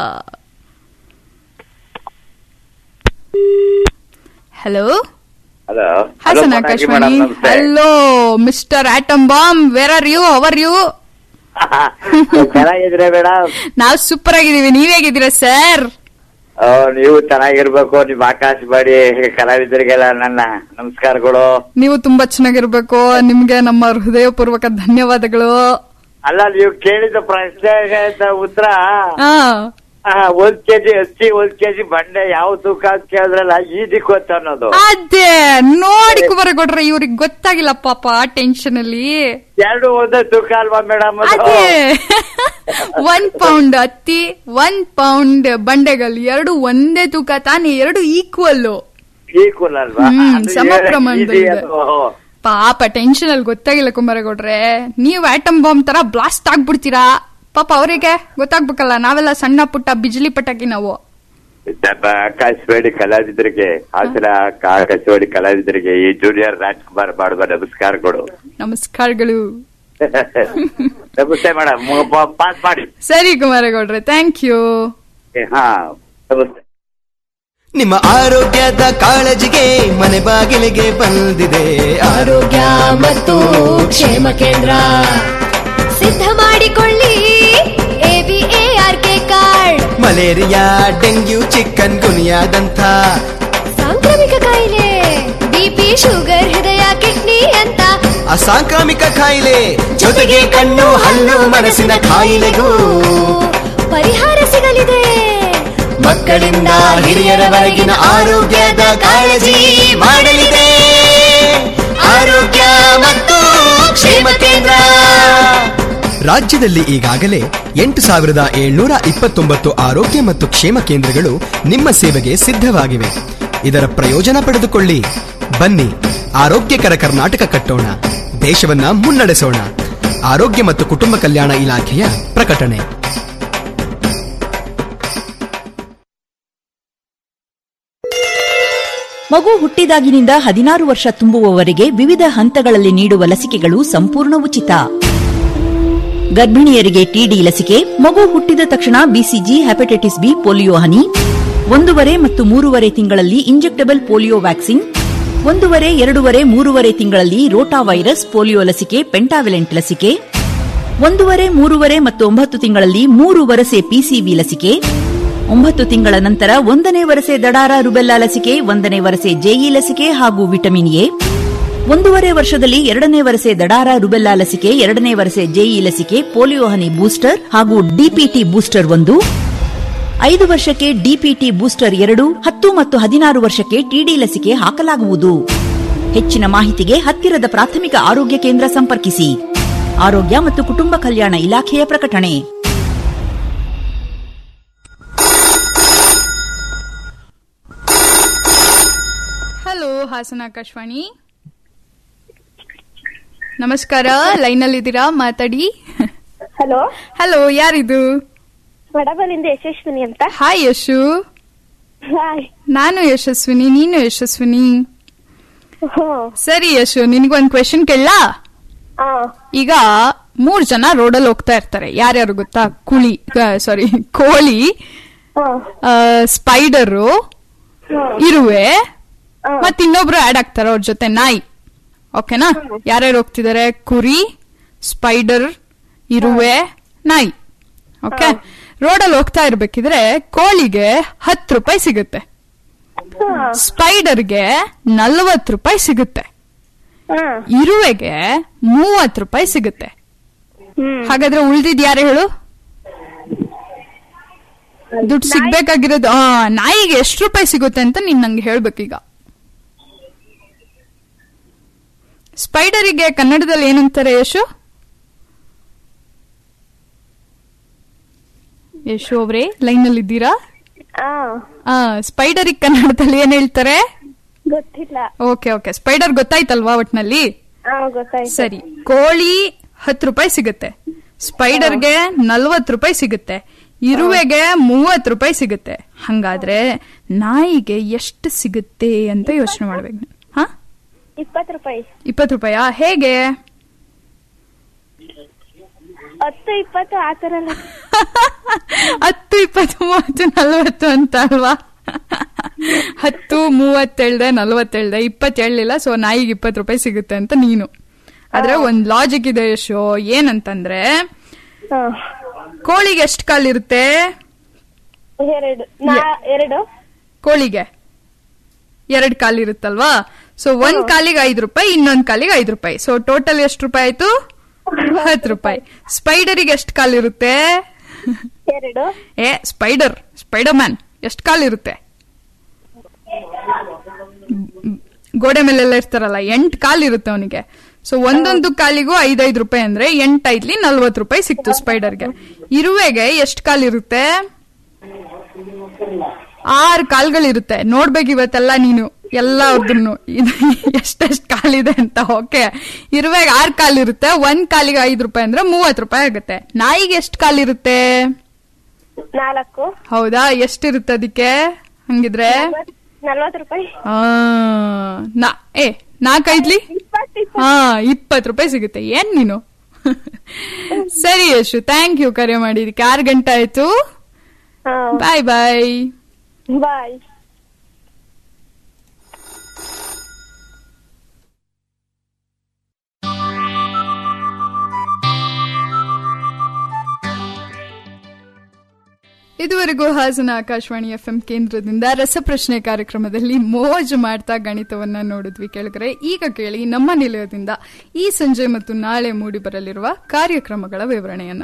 [SPEAKER 5] hello
[SPEAKER 21] hello
[SPEAKER 5] Hassan Akashvani hello mister atom bomb where are you ಅವರ್ ಯು
[SPEAKER 21] ಚೆನ್ನಾಗಿದ್ರೆ ಮೇಡಮ್
[SPEAKER 5] ನಾವ್ ಸೂಪರ್ ಆಗಿದೀವಿ ನೀವ್ ಹೇಗಿದ್ದೀರಾ ಸರ್
[SPEAKER 21] ನೀವು ಚೆನ್ನಾಗಿರ್ಬೇಕು ನಿಮ್ ಆಕಾಶವಾಣಿ ಕಲಾವಿದರಿಗೆಲ್ಲ ನನ್ನ ನಮಸ್ಕಾರಗಳು
[SPEAKER 5] ನೀವು ತುಂಬಾ ಚೆನ್ನಾಗಿರ್ಬೇಕು ನಿಮ್ಗೆ ನಮ್ಮ ಹೃದಯಪೂರ್ವಕ ಧನ್ಯವಾದಗಳು
[SPEAKER 21] ಅಲ್ಲ ನೀವು ಕೇಳಿದ ಪ್ರಶ್ನೆಗೆ ಉತ್ತರ
[SPEAKER 5] ಆ
[SPEAKER 21] ಆ, ಒಂದ್ ಕೆಜಿ ಹಚ್ಚಿ ಒಂದ್ ಕೆಜಿ ಬಂಡೆ ಯಾವ ತೂಕ ಅಂತ ಕೇಳಿದ್ರಲ್ಲ ಈಜಿ ಗೊತ್ತ ಅನ್ನೋದು
[SPEAKER 5] ಅದೇ ನೋಡಿ ಕುಮಾರಗೌಡ್ರೆ ಇವ್ರಿಗೆ ಗೊತ್ತಾಗಿಲ್ಲ ಪಾಪ ಟೆನ್ಷನ್ ಅಲ್ಲಿ
[SPEAKER 21] ಎರಡು ಒಂದೇ ತೂಕ ಅಲ್ವಾ ಮೇಡಮ್
[SPEAKER 5] ಅದೇ ಒನ್ ಪೌಂಡ್ ಹತ್ತಿ ಒನ್ ಪೌಂಡ್ ಬಂಡೆಗಳು ಎರಡು ಒಂದೇ ತೂಕ ತಾನೇ ಎರಡು ಈಕ್ವಲ್
[SPEAKER 21] ಈಕ್ವಲ್ ಅಲ್ವಾ
[SPEAKER 5] ಹ್ಮ್,
[SPEAKER 21] ಅದು
[SPEAKER 5] ಸಮ
[SPEAKER 21] ಏ-
[SPEAKER 5] ಪ್ರಮಾಣದಲ್ಲಿ
[SPEAKER 21] easy
[SPEAKER 5] ಇದೆ.
[SPEAKER 21] ಅದು.
[SPEAKER 5] ಪಾಪ ಟೆನ್ಷನ್ ಅಲ್ಲಿ ಗೊತ್ತಾಗಿಲ್ಲ ಕುಮಾರಗೌಡ್ರೆ ನೀವು ಆಟಮ್ ಬಾಂಬ್ ತರ ಬ್ಲಾಸ್ಟ್ ಆಗ್ಬಿಡ್ತೀರಾ ಪಾಪ ಅವರಿಗೆ ಗೊತ್ತಾಗ್ಬೇಕಲ್ಲ ನಾವೆಲ್ಲ ಸಣ್ಣ ಪುಟ್ಟ ಬಿಜ್ಲಿ ಪಟಾಕಿ ನಾವು
[SPEAKER 21] ನಮ್ಮ ಆಕಾಶವಾಣಿ ಕಲಾವಿದರಿಗೆ ಹಾಸನ ಆಕಾಶವಾಣಿ ಕಲಾವಿದರಿಗೆ ಈ ಜೂನಿಯರ್ ರಾಜ್ಕುಮಾರ್ ಮಾಡುವ ನಮಸ್ಕಾರಗಳು
[SPEAKER 5] ನಮಸ್ಕಾರಗಳು
[SPEAKER 21] ನಮಸ್ತೆ ಮೇಡಮ್ ಪಾಸ್ ಮಾಡಿ
[SPEAKER 5] ಸರಿ ಕುಮಾರಗೌಡ್ರೆ ಥ್ಯಾಂಕ್ ಯು
[SPEAKER 21] ಏ, ಹಾ ನಮಸ್ತೆ
[SPEAKER 22] ನಿಮ್ಮ ಆರೋಗ್ಯದ ಕಾಳಜಿಗೆ ಮನೆ ಬಾಗಿಲಿಗೆ ಬಂದಿದೆ ಆರೋಗ್ಯ ಮತ್ತು ಕ್ಷೇಮ ಕೇಂದ್ರ
[SPEAKER 1] ಸಿದ್ಧ ಮಾಡಿಕೊಳ್ಳಿ ABAR K card
[SPEAKER 22] malaria dengue ಚಿಕನ್ ಗುನಿಯಾದಂಥ
[SPEAKER 1] ಸಾಂಕ್ರಾಮಿಕ ಕಾಯಿಲೆ ಬಿಪಿ ಶುಗರ್ ಹೃದಯ ಕಿಡ್ನಿ ಅಂತ
[SPEAKER 22] ಅಸಾಂಕ್ರಾಮಿಕ ಕಾಯಿಲೆ ಜೊತೆಗೆ ಕಣ್ಣು ಹಲ್ಲು ಮನಸ್ಸಿನ ಕಾಯಿಲೆಗೂ
[SPEAKER 1] ಪರಿಹಾರ ಸಿಗಲಿದೆ
[SPEAKER 22] ಮಕ್ಕಳಿಂದ ಹಿರಿಯರವರೆಗಿನ ಆರೋಗ್ಯದ ಕಾಳಜಿ ಮಾಡಲಿದೆ ಆರೋಗ್ಯ ಮತ್ತು ಕ್ಷೇಮ ಕೇಂದ್ರ ರಾಜ್ಯದಲ್ಲಿ ಈಗಾಗಲೇ ಎಂಟು ಸಾವಿರದ ಏಳ್ನೂರ ಇಪ್ಪತ್ತೊಂಬತ್ತು ಆರೋಗ್ಯ ಮತ್ತು ಕ್ಷೇಮ ಕೇಂದ್ರಗಳು ನಿಮ್ಮ ಸೇವೆಗೆ ಸಿದ್ಧವಾಗಿವೆ ಇದರ ಪ್ರಯೋಜನ ಪಡೆದುಕೊಳ್ಳಿ ಬನ್ನಿ ಆರೋಗ್ಯಕರ ಕರ್ನಾಟಕ ಕಟ್ಟೋಣ ದೇಶವನ್ನ ಮುನ್ನಡೆಸೋಣ ಆರೋಗ್ಯ ಮತ್ತು ಕುಟುಂಬ ಕಲ್ಯಾಣ ಇಲಾಖೆಯ ಪ್ರಕಟಣೆ
[SPEAKER 19] ಮಗು ಹುಟ್ಟಿದಾಗಿನಿಂದ ಹದಿನಾರು ವರ್ಷ ತುಂಬುವವರೆಗೆ ವಿವಿಧ ಹಂತಗಳಲ್ಲಿ ನೀಡುವ ಲಸಿಕೆಗಳು ಸಂಪೂರ್ಣ ಉಚಿತ ಗರ್ಭಿಣಿಯರಿಗೆ ಟಿಡಿ ಲಸಿಕೆ ಮಗು ಹುಟ್ಟಿದ ತಕ್ಷಣ ಬಿಸಿಜಿ ಹೆಪಟೈಟಿಸ್ ಬಿ ಪೋಲಿಯೋ ಹನಿ ಒಂದೂವರೆ ಮತ್ತು ಮೂರುವರೆ ತಿಂಗಳಲ್ಲಿ ಇಂಜೆಕ್ಟಬಲ್ ಪೋಲಿಯೋ ವ್ಯಾಕ್ಸಿನ್ ಒಂದೂವರೆ ಎರಡೂವರೆ ಮೂರುವರೆ ತಿಂಗಳಲ್ಲಿ ರೋಟಾ ವೈರಸ್ ಪೋಲಿಯೋ ಲಸಿಕೆ ಪೆಂಟಾವಿಲೆಂಟ್ ಲಸಿಕೆ ಒಂದೂವರೆ ಮೂರುವರೆ ಮತ್ತು ಒಂಬತ್ತು ತಿಂಗಳಲ್ಲಿ ಮೂರು ವರಸೆ ಪಿಸಿವಿ ಲಸಿಕೆ ಒಂಬತ್ತು ತಿಂಗಳ ನಂತರ ಒಂದನೇ ವರಸೆ ದಡಾರ ರುಬೆಲ್ಲಾ ಲಸಿಕೆ ಒಂದನೇ ವರಸೆ ಜೆಇ ಲಸಿಕೆ ಹಾಗೂ ವಿಟಮಿನ್ ಎ ಒಂದೂವರೆ ವರ್ಷದಲ್ಲಿ ಎರಡನೇ ವರಸೆ ದಡಾರ ರುಬೆಲ್ಲಾ ಲಸಿಕೆ ಎರಡನೇ ವರಸೆ ಜೆಇ ಲಸಿಕೆ ಪೋಲಿಯೋ ಹನಿ ಬೂಸ್ಟರ್ ಹಾಗೂ ಡಿಪಿಟಿ ಬೂಸ್ಟರ್ ಒಂದು ಐದು ವರ್ಷಕ್ಕೆ ಡಿಪಿಟಿ ಬೂಸ್ಟರ್ ಎರಡು ಹತ್ತು ಮತ್ತು ಹದಿನಾರು ವರ್ಷಕ್ಕೆ ಟಿಡಿ ಲಸಿಕೆ ಹಾಕಲಾಗುವುದು ಹೆಚ್ಚಿನ ಮಾಹಿತಿಗೆ ಹತ್ತಿರದ ಪ್ರಾಥಮಿಕ ಆರೋಗ್ಯ ಕೇಂದ್ರ ಸಂಪರ್ಕಿಸಿ ಆರೋಗ್ಯ ಮತ್ತು ಕುಟುಂಬ ಕಲ್ಯಾಣ ಇಲಾಖೆಯ ಪ್ರಕಟಣೆ
[SPEAKER 5] ಹಲೋ ಹಾಸನ ಆಕಾಶವಾಣಿ ನಮಸ್ಕಾರ ಲೈನ್ ಅಲ್ಲಿ ಇದ್ದೀರಾ ಮಾತಾಡಿ
[SPEAKER 16] ಹಲೋ
[SPEAKER 5] ಹಲೋ ಯಾರಿದು
[SPEAKER 16] ವಡಬಲಿಂದ ಯಶಸ್ವಿನಿ ಅಂತ
[SPEAKER 5] ಹಾಯ್ ಯಶು
[SPEAKER 16] ಹಾಯ್
[SPEAKER 5] ನಾನು ಯಶಸ್ವಿನಿ ನೀನು ಯಶಸ್ವಿನಿ ಸರಿ ಯಶು ನಿನಗೊಂದು ಕ್ವೆಶನ್ ಕೇಳಲಾ ಈಗ ಮೂರ್ ಜನ ರೋಡಲ್ಲಿ ಹೋಗ್ತಾ ಇರ್ತಾರೆ ಯಾರ್ಯಾರು ಗೊತ್ತಾ ಕುಳಿ ಸಾರಿ ಕೋಳಿ ಸ್ಪೈಡರು ಇರುವೆ ಮತ್ ಇನ್ನೊಬ್ರು ಆಡ್ ಆಗ್ತಾರೆ ಅವ್ರ ಜೊತೆ ನಾಯಿ ಓಕೆನಾ ಯಾರ್ಯಾರು ಹೋಗ್ತಿದ್ದಾರೆ ಕುರಿ ಸ್ಪೈಡರ್ ಇರುವೆ ನಾಯಿ ಓಕೆ ರೋಡಲ್ಲಿ ಹೋಗ್ತಾ ಇರ್ಬೇಕಿದ್ರೆ ಕೋಳಿಗೆ ಹತ್ತು ರೂಪಾಯಿ ಸಿಗುತ್ತೆ ಸ್ಪೈಡರ್ಗೆ ನಲ್ವತ್ ರೂಪಾಯಿ ಸಿಗುತ್ತೆ ಇರುವೆಗೆ ಮೂವತ್ ರೂಪಾಯಿ ಸಿಗುತ್ತೆ ಹಾಗಾದ್ರೆ ಉಳ್ದಿದ್ ಯಾರು ಹೇಳು ದುಡ್ಡು ಸಿಗ್ಬೇಕಾಗಿರೋದು ಆ, ನಾಯಿಗೆ ಎಷ್ಟು ರೂಪಾಯಿ ಸಿಗುತ್ತೆ ಅಂತ ನೀನ್ ನಂಗೆ ಹೇಳ್ಬೇಕೀಗ ಸ್ಪೈಡರಿಗೆ ಕನ್ನಡದಲ್ಲಿ ಏನಂತಾರೆ ಯಶು ಯಶು ಅವ್ರೆ ಲೈನ್ ಅಲ್ಲಿ ಇದ್ದೀರಾ ಆ ಸ್ಪೈಡರಿಗೆ ಕನ್ನಡದಲ್ಲಿ ಏನ್ ಹೇಳ್ತಾರೆ
[SPEAKER 16] ಗೊತ್ತಿಲ್ಲ
[SPEAKER 5] ಓಕೆ ಓಕೆ ಸ್ಪೈಡರ್ ಗೊತ್ತಾಯ್ತಲ್ವಾ ಒಟ್ನಲ್ಲಿ
[SPEAKER 16] ಹಾ ಗೊತ್ತಾಯ್ತು
[SPEAKER 5] ಸರಿ ಕೋಳಿ ಹತ್ತು ರೂಪಾಯಿ ಸಿಗುತ್ತೆ ಸ್ಪೈಡರ್ಗೆ ನಲ್ವತ್ ರೂಪಾಯಿ ಸಿಗುತ್ತೆ ಇರುವೆಗೆ ಮೂವತ್ ರೂಪಾಯಿ ಸಿಗುತ್ತೆ ಹಂಗಾದ್ರೆ ನಾಯಿಗೆ ಎಷ್ಟು ಸಿಗುತ್ತೆ ಅಂತ ಯೋಚನೆ ಮಾಡ್ಬೇಕು ನೀನು. ಹಾ
[SPEAKER 16] ಇಪ್ಪತ್ತು ರೂಪಾಯಿ
[SPEAKER 5] ಇಪ್ಪತ್ತು ರೂಪಾಯಾ ಹೇಗೆ
[SPEAKER 16] ಹತ್ತು ಇಪ್ಪತ್ತು ಆ ತರ ಎಲ್ಲ.
[SPEAKER 5] ಹತ್ತು ಇಪ್ಪತ್ತು ಮೂವತ್ತು ನಲ್ವತ್ತು ಅಂತ ಅಲ್ವಾ ಹತ್ತು ಮೂವತ್ತೇಳ್ದೆ ನಲ್ವತ್ತೇಳ್ದೆ ಇಪ್ಪತ್ತು ಹೇಳಲಿಲ್ಲ ಸೊ ನಾಯಿಗೆ ಇಪ್ಪತ್ತು ರೂಪಾಯಿ ಸಿಗುತ್ತೆ ಅಂತ ನೀನು ಆದ್ರೆ ಒಂದ್ ಲಾಜಿಕ್ ಇದೆ ಯಶೋ ಏನಂತಂದ್ರೆ ಕೋಳಿಗೆ ಎಷ್ಟು ಕಾಲಿರುತ್ತೆ
[SPEAKER 16] ಎರಡು ನಾ- ಎರಡು
[SPEAKER 5] ಕೋಳಿಗೆ ಎರಡ್ ಕಾಲಿರುತ್ತಲ್ವಾ ಸೊ ಒಂದ್ ಕಾಲಿಗೆ ಐದು ರೂಪಾಯಿ ಇನ್ನೊಂದ್ ಕಾಲಿಗೆ ಐದು ರೂಪಾಯಿ ಸೊ ಟೋಟಲ್ ಎಷ್ಟು ರೂಪಾಯಿ ಆಯ್ತು ಹತ್ತು ರೂಪಾಯಿ ಸ್ಪೈಡರಿಗೆ ಎಷ್ಟು ಕಾಲಿರುತ್ತೆ
[SPEAKER 16] ಎರಡು
[SPEAKER 5] ಏ ಸ್ಪೈಡರ್ ಸ್ಪೈಡರ್ ಮ್ಯಾನ್ ಎಷ್ಟು ಕಾಲಿರುತ್ತೆ ಗೋಡೆ ಮೇಲೆಲ್ಲ ಇರ್ತಾರಲ್ಲ ಎಂಟು ಕಾಲಿರುತ್ತೆ ಅವನಿಗೆ ಸೊ ಒಂದೊಂದು ಕಾಲಿಗೂ ಐದೈದು ರೂಪಾಯಿ ಅಂದ್ರೆ ಎಂಟೈದ್ಲಿ ನಲ್ವತ್ತು ರೂಪಾಯಿ ಸಿಕ್ತು ಸ್ಪೈಡರ್ಗೆ ಇರುವೆಗೆ ಎಷ್ಟು ಕಾಲಿರುತ್ತೆ ಆರು ಕಾಲ್ಗಳಿರುತ್ತೆ ನೋಡ್ಬೇಕು ಇವತ್ತೆಲ್ಲ ನೀನು ಎಲ್ಲ ಅವ್ರದ್ದು ಎಷ್ಟೆಷ್ಟು ಕಾಲಿದೆ ಅಂತ ಓಕೆ ಇರುವೆಗೆ ಆರು ಕಾಲಿರುತ್ತೆ ಒಂದ್ ಕಾಲಿಗೆ ಐದು ರೂಪಾಯಿ ಅಂದ್ರೆ ಮೂವತ್ತು ರೂಪಾಯಿ ಆಗುತ್ತೆ ನಾಯಿಗೆ ಎಷ್ಟು ಕಾಲಿರುತ್ತೆ
[SPEAKER 16] ನಾಲ್ಕು
[SPEAKER 5] ಹೌದಾ ಎಷ್ಟಿರುತ್ತೆ ಅದಕ್ಕೆ ಹಂಗಿದ್ರೆ
[SPEAKER 16] ನಲ್ವತ್ತು ರೂಪಾಯಿ
[SPEAKER 5] ಆ, ನಾ ಏ ನಾಲ್ಕೈದ್ಲಿ ಹಾ ಇಪ್ಪತ್ತು ರೂಪಾಯಿ ಸಿಗುತ್ತೆ ಏನ್ ನೀನು ಸರಿ ಯಶು ಥ್ಯಾಂಕ್ ಯು ಕರೆ ಮಾಡಿದಕ್ಕೆ ಆರು ಗಂಟೆ ಆಯ್ತು ಬಾಯ್ ಬಾಯ್
[SPEAKER 16] ಬಾಯ್
[SPEAKER 5] ಇದುವರೆಗೂ ಹಾಸನ ಆಕಾಶವಾಣಿ ಎಫ್ಎಂ ಕೇಂದ್ರದಿಂದ ರಸಪ್ರಶ್ನೆ ಕಾರ್ಯಕ್ರಮದಲ್ಲಿ ಮೋಜು ಮಾಡ್ತಾ ಗಣಿತವನ್ನ ನೋಡಿದ್ವಿ ಕೇಳಿದ್ರೆ ಈಗ ಕೇಳಿ ನಮ್ಮ ನಿಲಯದಿಂದ ಈ ಸಂಜೆ ಮತ್ತು ನಾಳೆ ಮೂಡಿ ಬರಲಿರುವ ಕಾರ್ಯಕ್ರಮಗಳ ವಿವರಣೆಯನ್ನ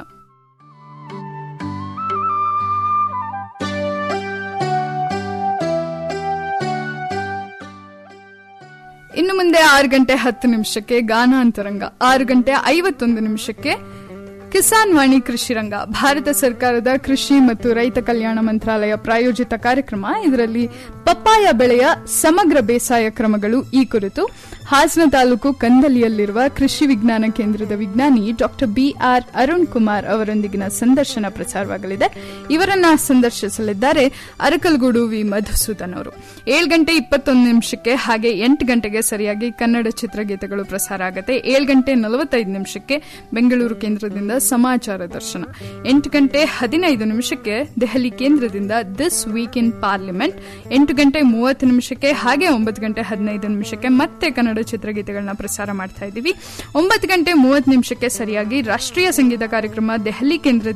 [SPEAKER 5] ಇನ್ನು ಮುಂದೆ ಆರು ಗಂಟೆ ಹತ್ತು ನಿಮಿಷಕ್ಕೆ ಗಾನಾಂತರಂಗ ಆರು ಗಂಟೆ ಐವತ್ತೊಂದು ನಿಮಿಷಕ್ಕೆ ಕಿಸಾನ್ ವಾಣಿ ಕೃಷಿ ರಂಗ ಭಾರತ ಸರ್ಕಾರದ ಕೃಷಿ ಮತ್ತು ರೈತ ಕಲ್ಯಾಣ ಮಂತ್ರಾಲಯ ಪ್ರಾಯೋಜಿತ ಕಾರ್ಯಕ್ರಮ ಇದರಲ್ಲಿ ಪಪ್ಪಾಯ ಬೆಳೆಯ ಸಮಗ್ರ ಬೇಸಾಯ ಕ್ರಮಗಳು ಈ ಕುರಿತು ಹಾಸನ ತಾಲೂಕು ಕಂದಲಿಯಲ್ಲಿರುವ ಕೃಷಿ ವಿಜ್ಞಾನ ಕೇಂದ್ರದ ವಿಜ್ಞಾನಿ doctor B R Arun Kumar ಅವರೊಂದಿಗಿನ ಸಂದರ್ಶನ ಪ್ರಸಾರವಾಗಲಿದೆ ಇವರನ್ನ ಸಂದರ್ಶಿಸಲಿದ್ದಾರೆ ಅರಕಲ್ಗೂಡು ವಿ ಮಧುಸೂದನ್ ಅವರು ಏಳು ಗಂಟೆ ಇಪ್ಪತ್ತೊಂದು ನಿಮಿಷಕ್ಕೆ ಹಾಗೆ ಎಂಟು ಗಂಟೆಗೆ ಸರಿಯಾಗಿ ಕನ್ನಡ ಚಿತ್ರಗೀತೆಗಳು ಪ್ರಸಾರ ಆಗುತ್ತೆ ಏಳು ಗಂಟೆ ನಲವತ್ತೈದು ನಿಮಿಷಕ್ಕೆ ಬೆಂಗಳೂರು ಕೇಂದ್ರದಿಂದ ಸಮಾಚಾರ ದರ್ಶನ ಎಂಟು ಗಂಟೆ ಹದಿನೈದು ನಿಮಿಷಕ್ಕೆ ದೆಹಲಿ ಕೇಂದ್ರದಿಂದ ದಿಸ್ ವೀಕ್ ಇನ್ ಪಾರ್ಲಿಮೆಂಟ್ ಎಂಟು ಗಂಟೆ ಮೂವತ್ತು ನಿಮಿಷಕ್ಕೆ ಹಾಗೆ ಒಂಬತ್ತು ಗಂಟೆ ಹದಿನೈದು ನಿಮಿಷಕ್ಕೆ ಮತ್ತೆ ಕನ್ನಡ ಚಿತ್ರಗೀತೆಗಳನ್ನ ಪ್ರಸಾರ ಮಾಡ್ತಾ ಇದ್ದೀವಿ ಒಂಬತ್ತು ಗಂಟೆ ಮೂವತ್ತು ನಿಮಿಷಕ್ಕೆ ಸರಿಯಾಗಿ ರಾಷ್ಟ್ರೀಯ ಸಂಗೀತ ಕಾರ್ಯಕ್ರಮ ದೆಹಲಿ ಕೇಂದ್ರದಿಂದ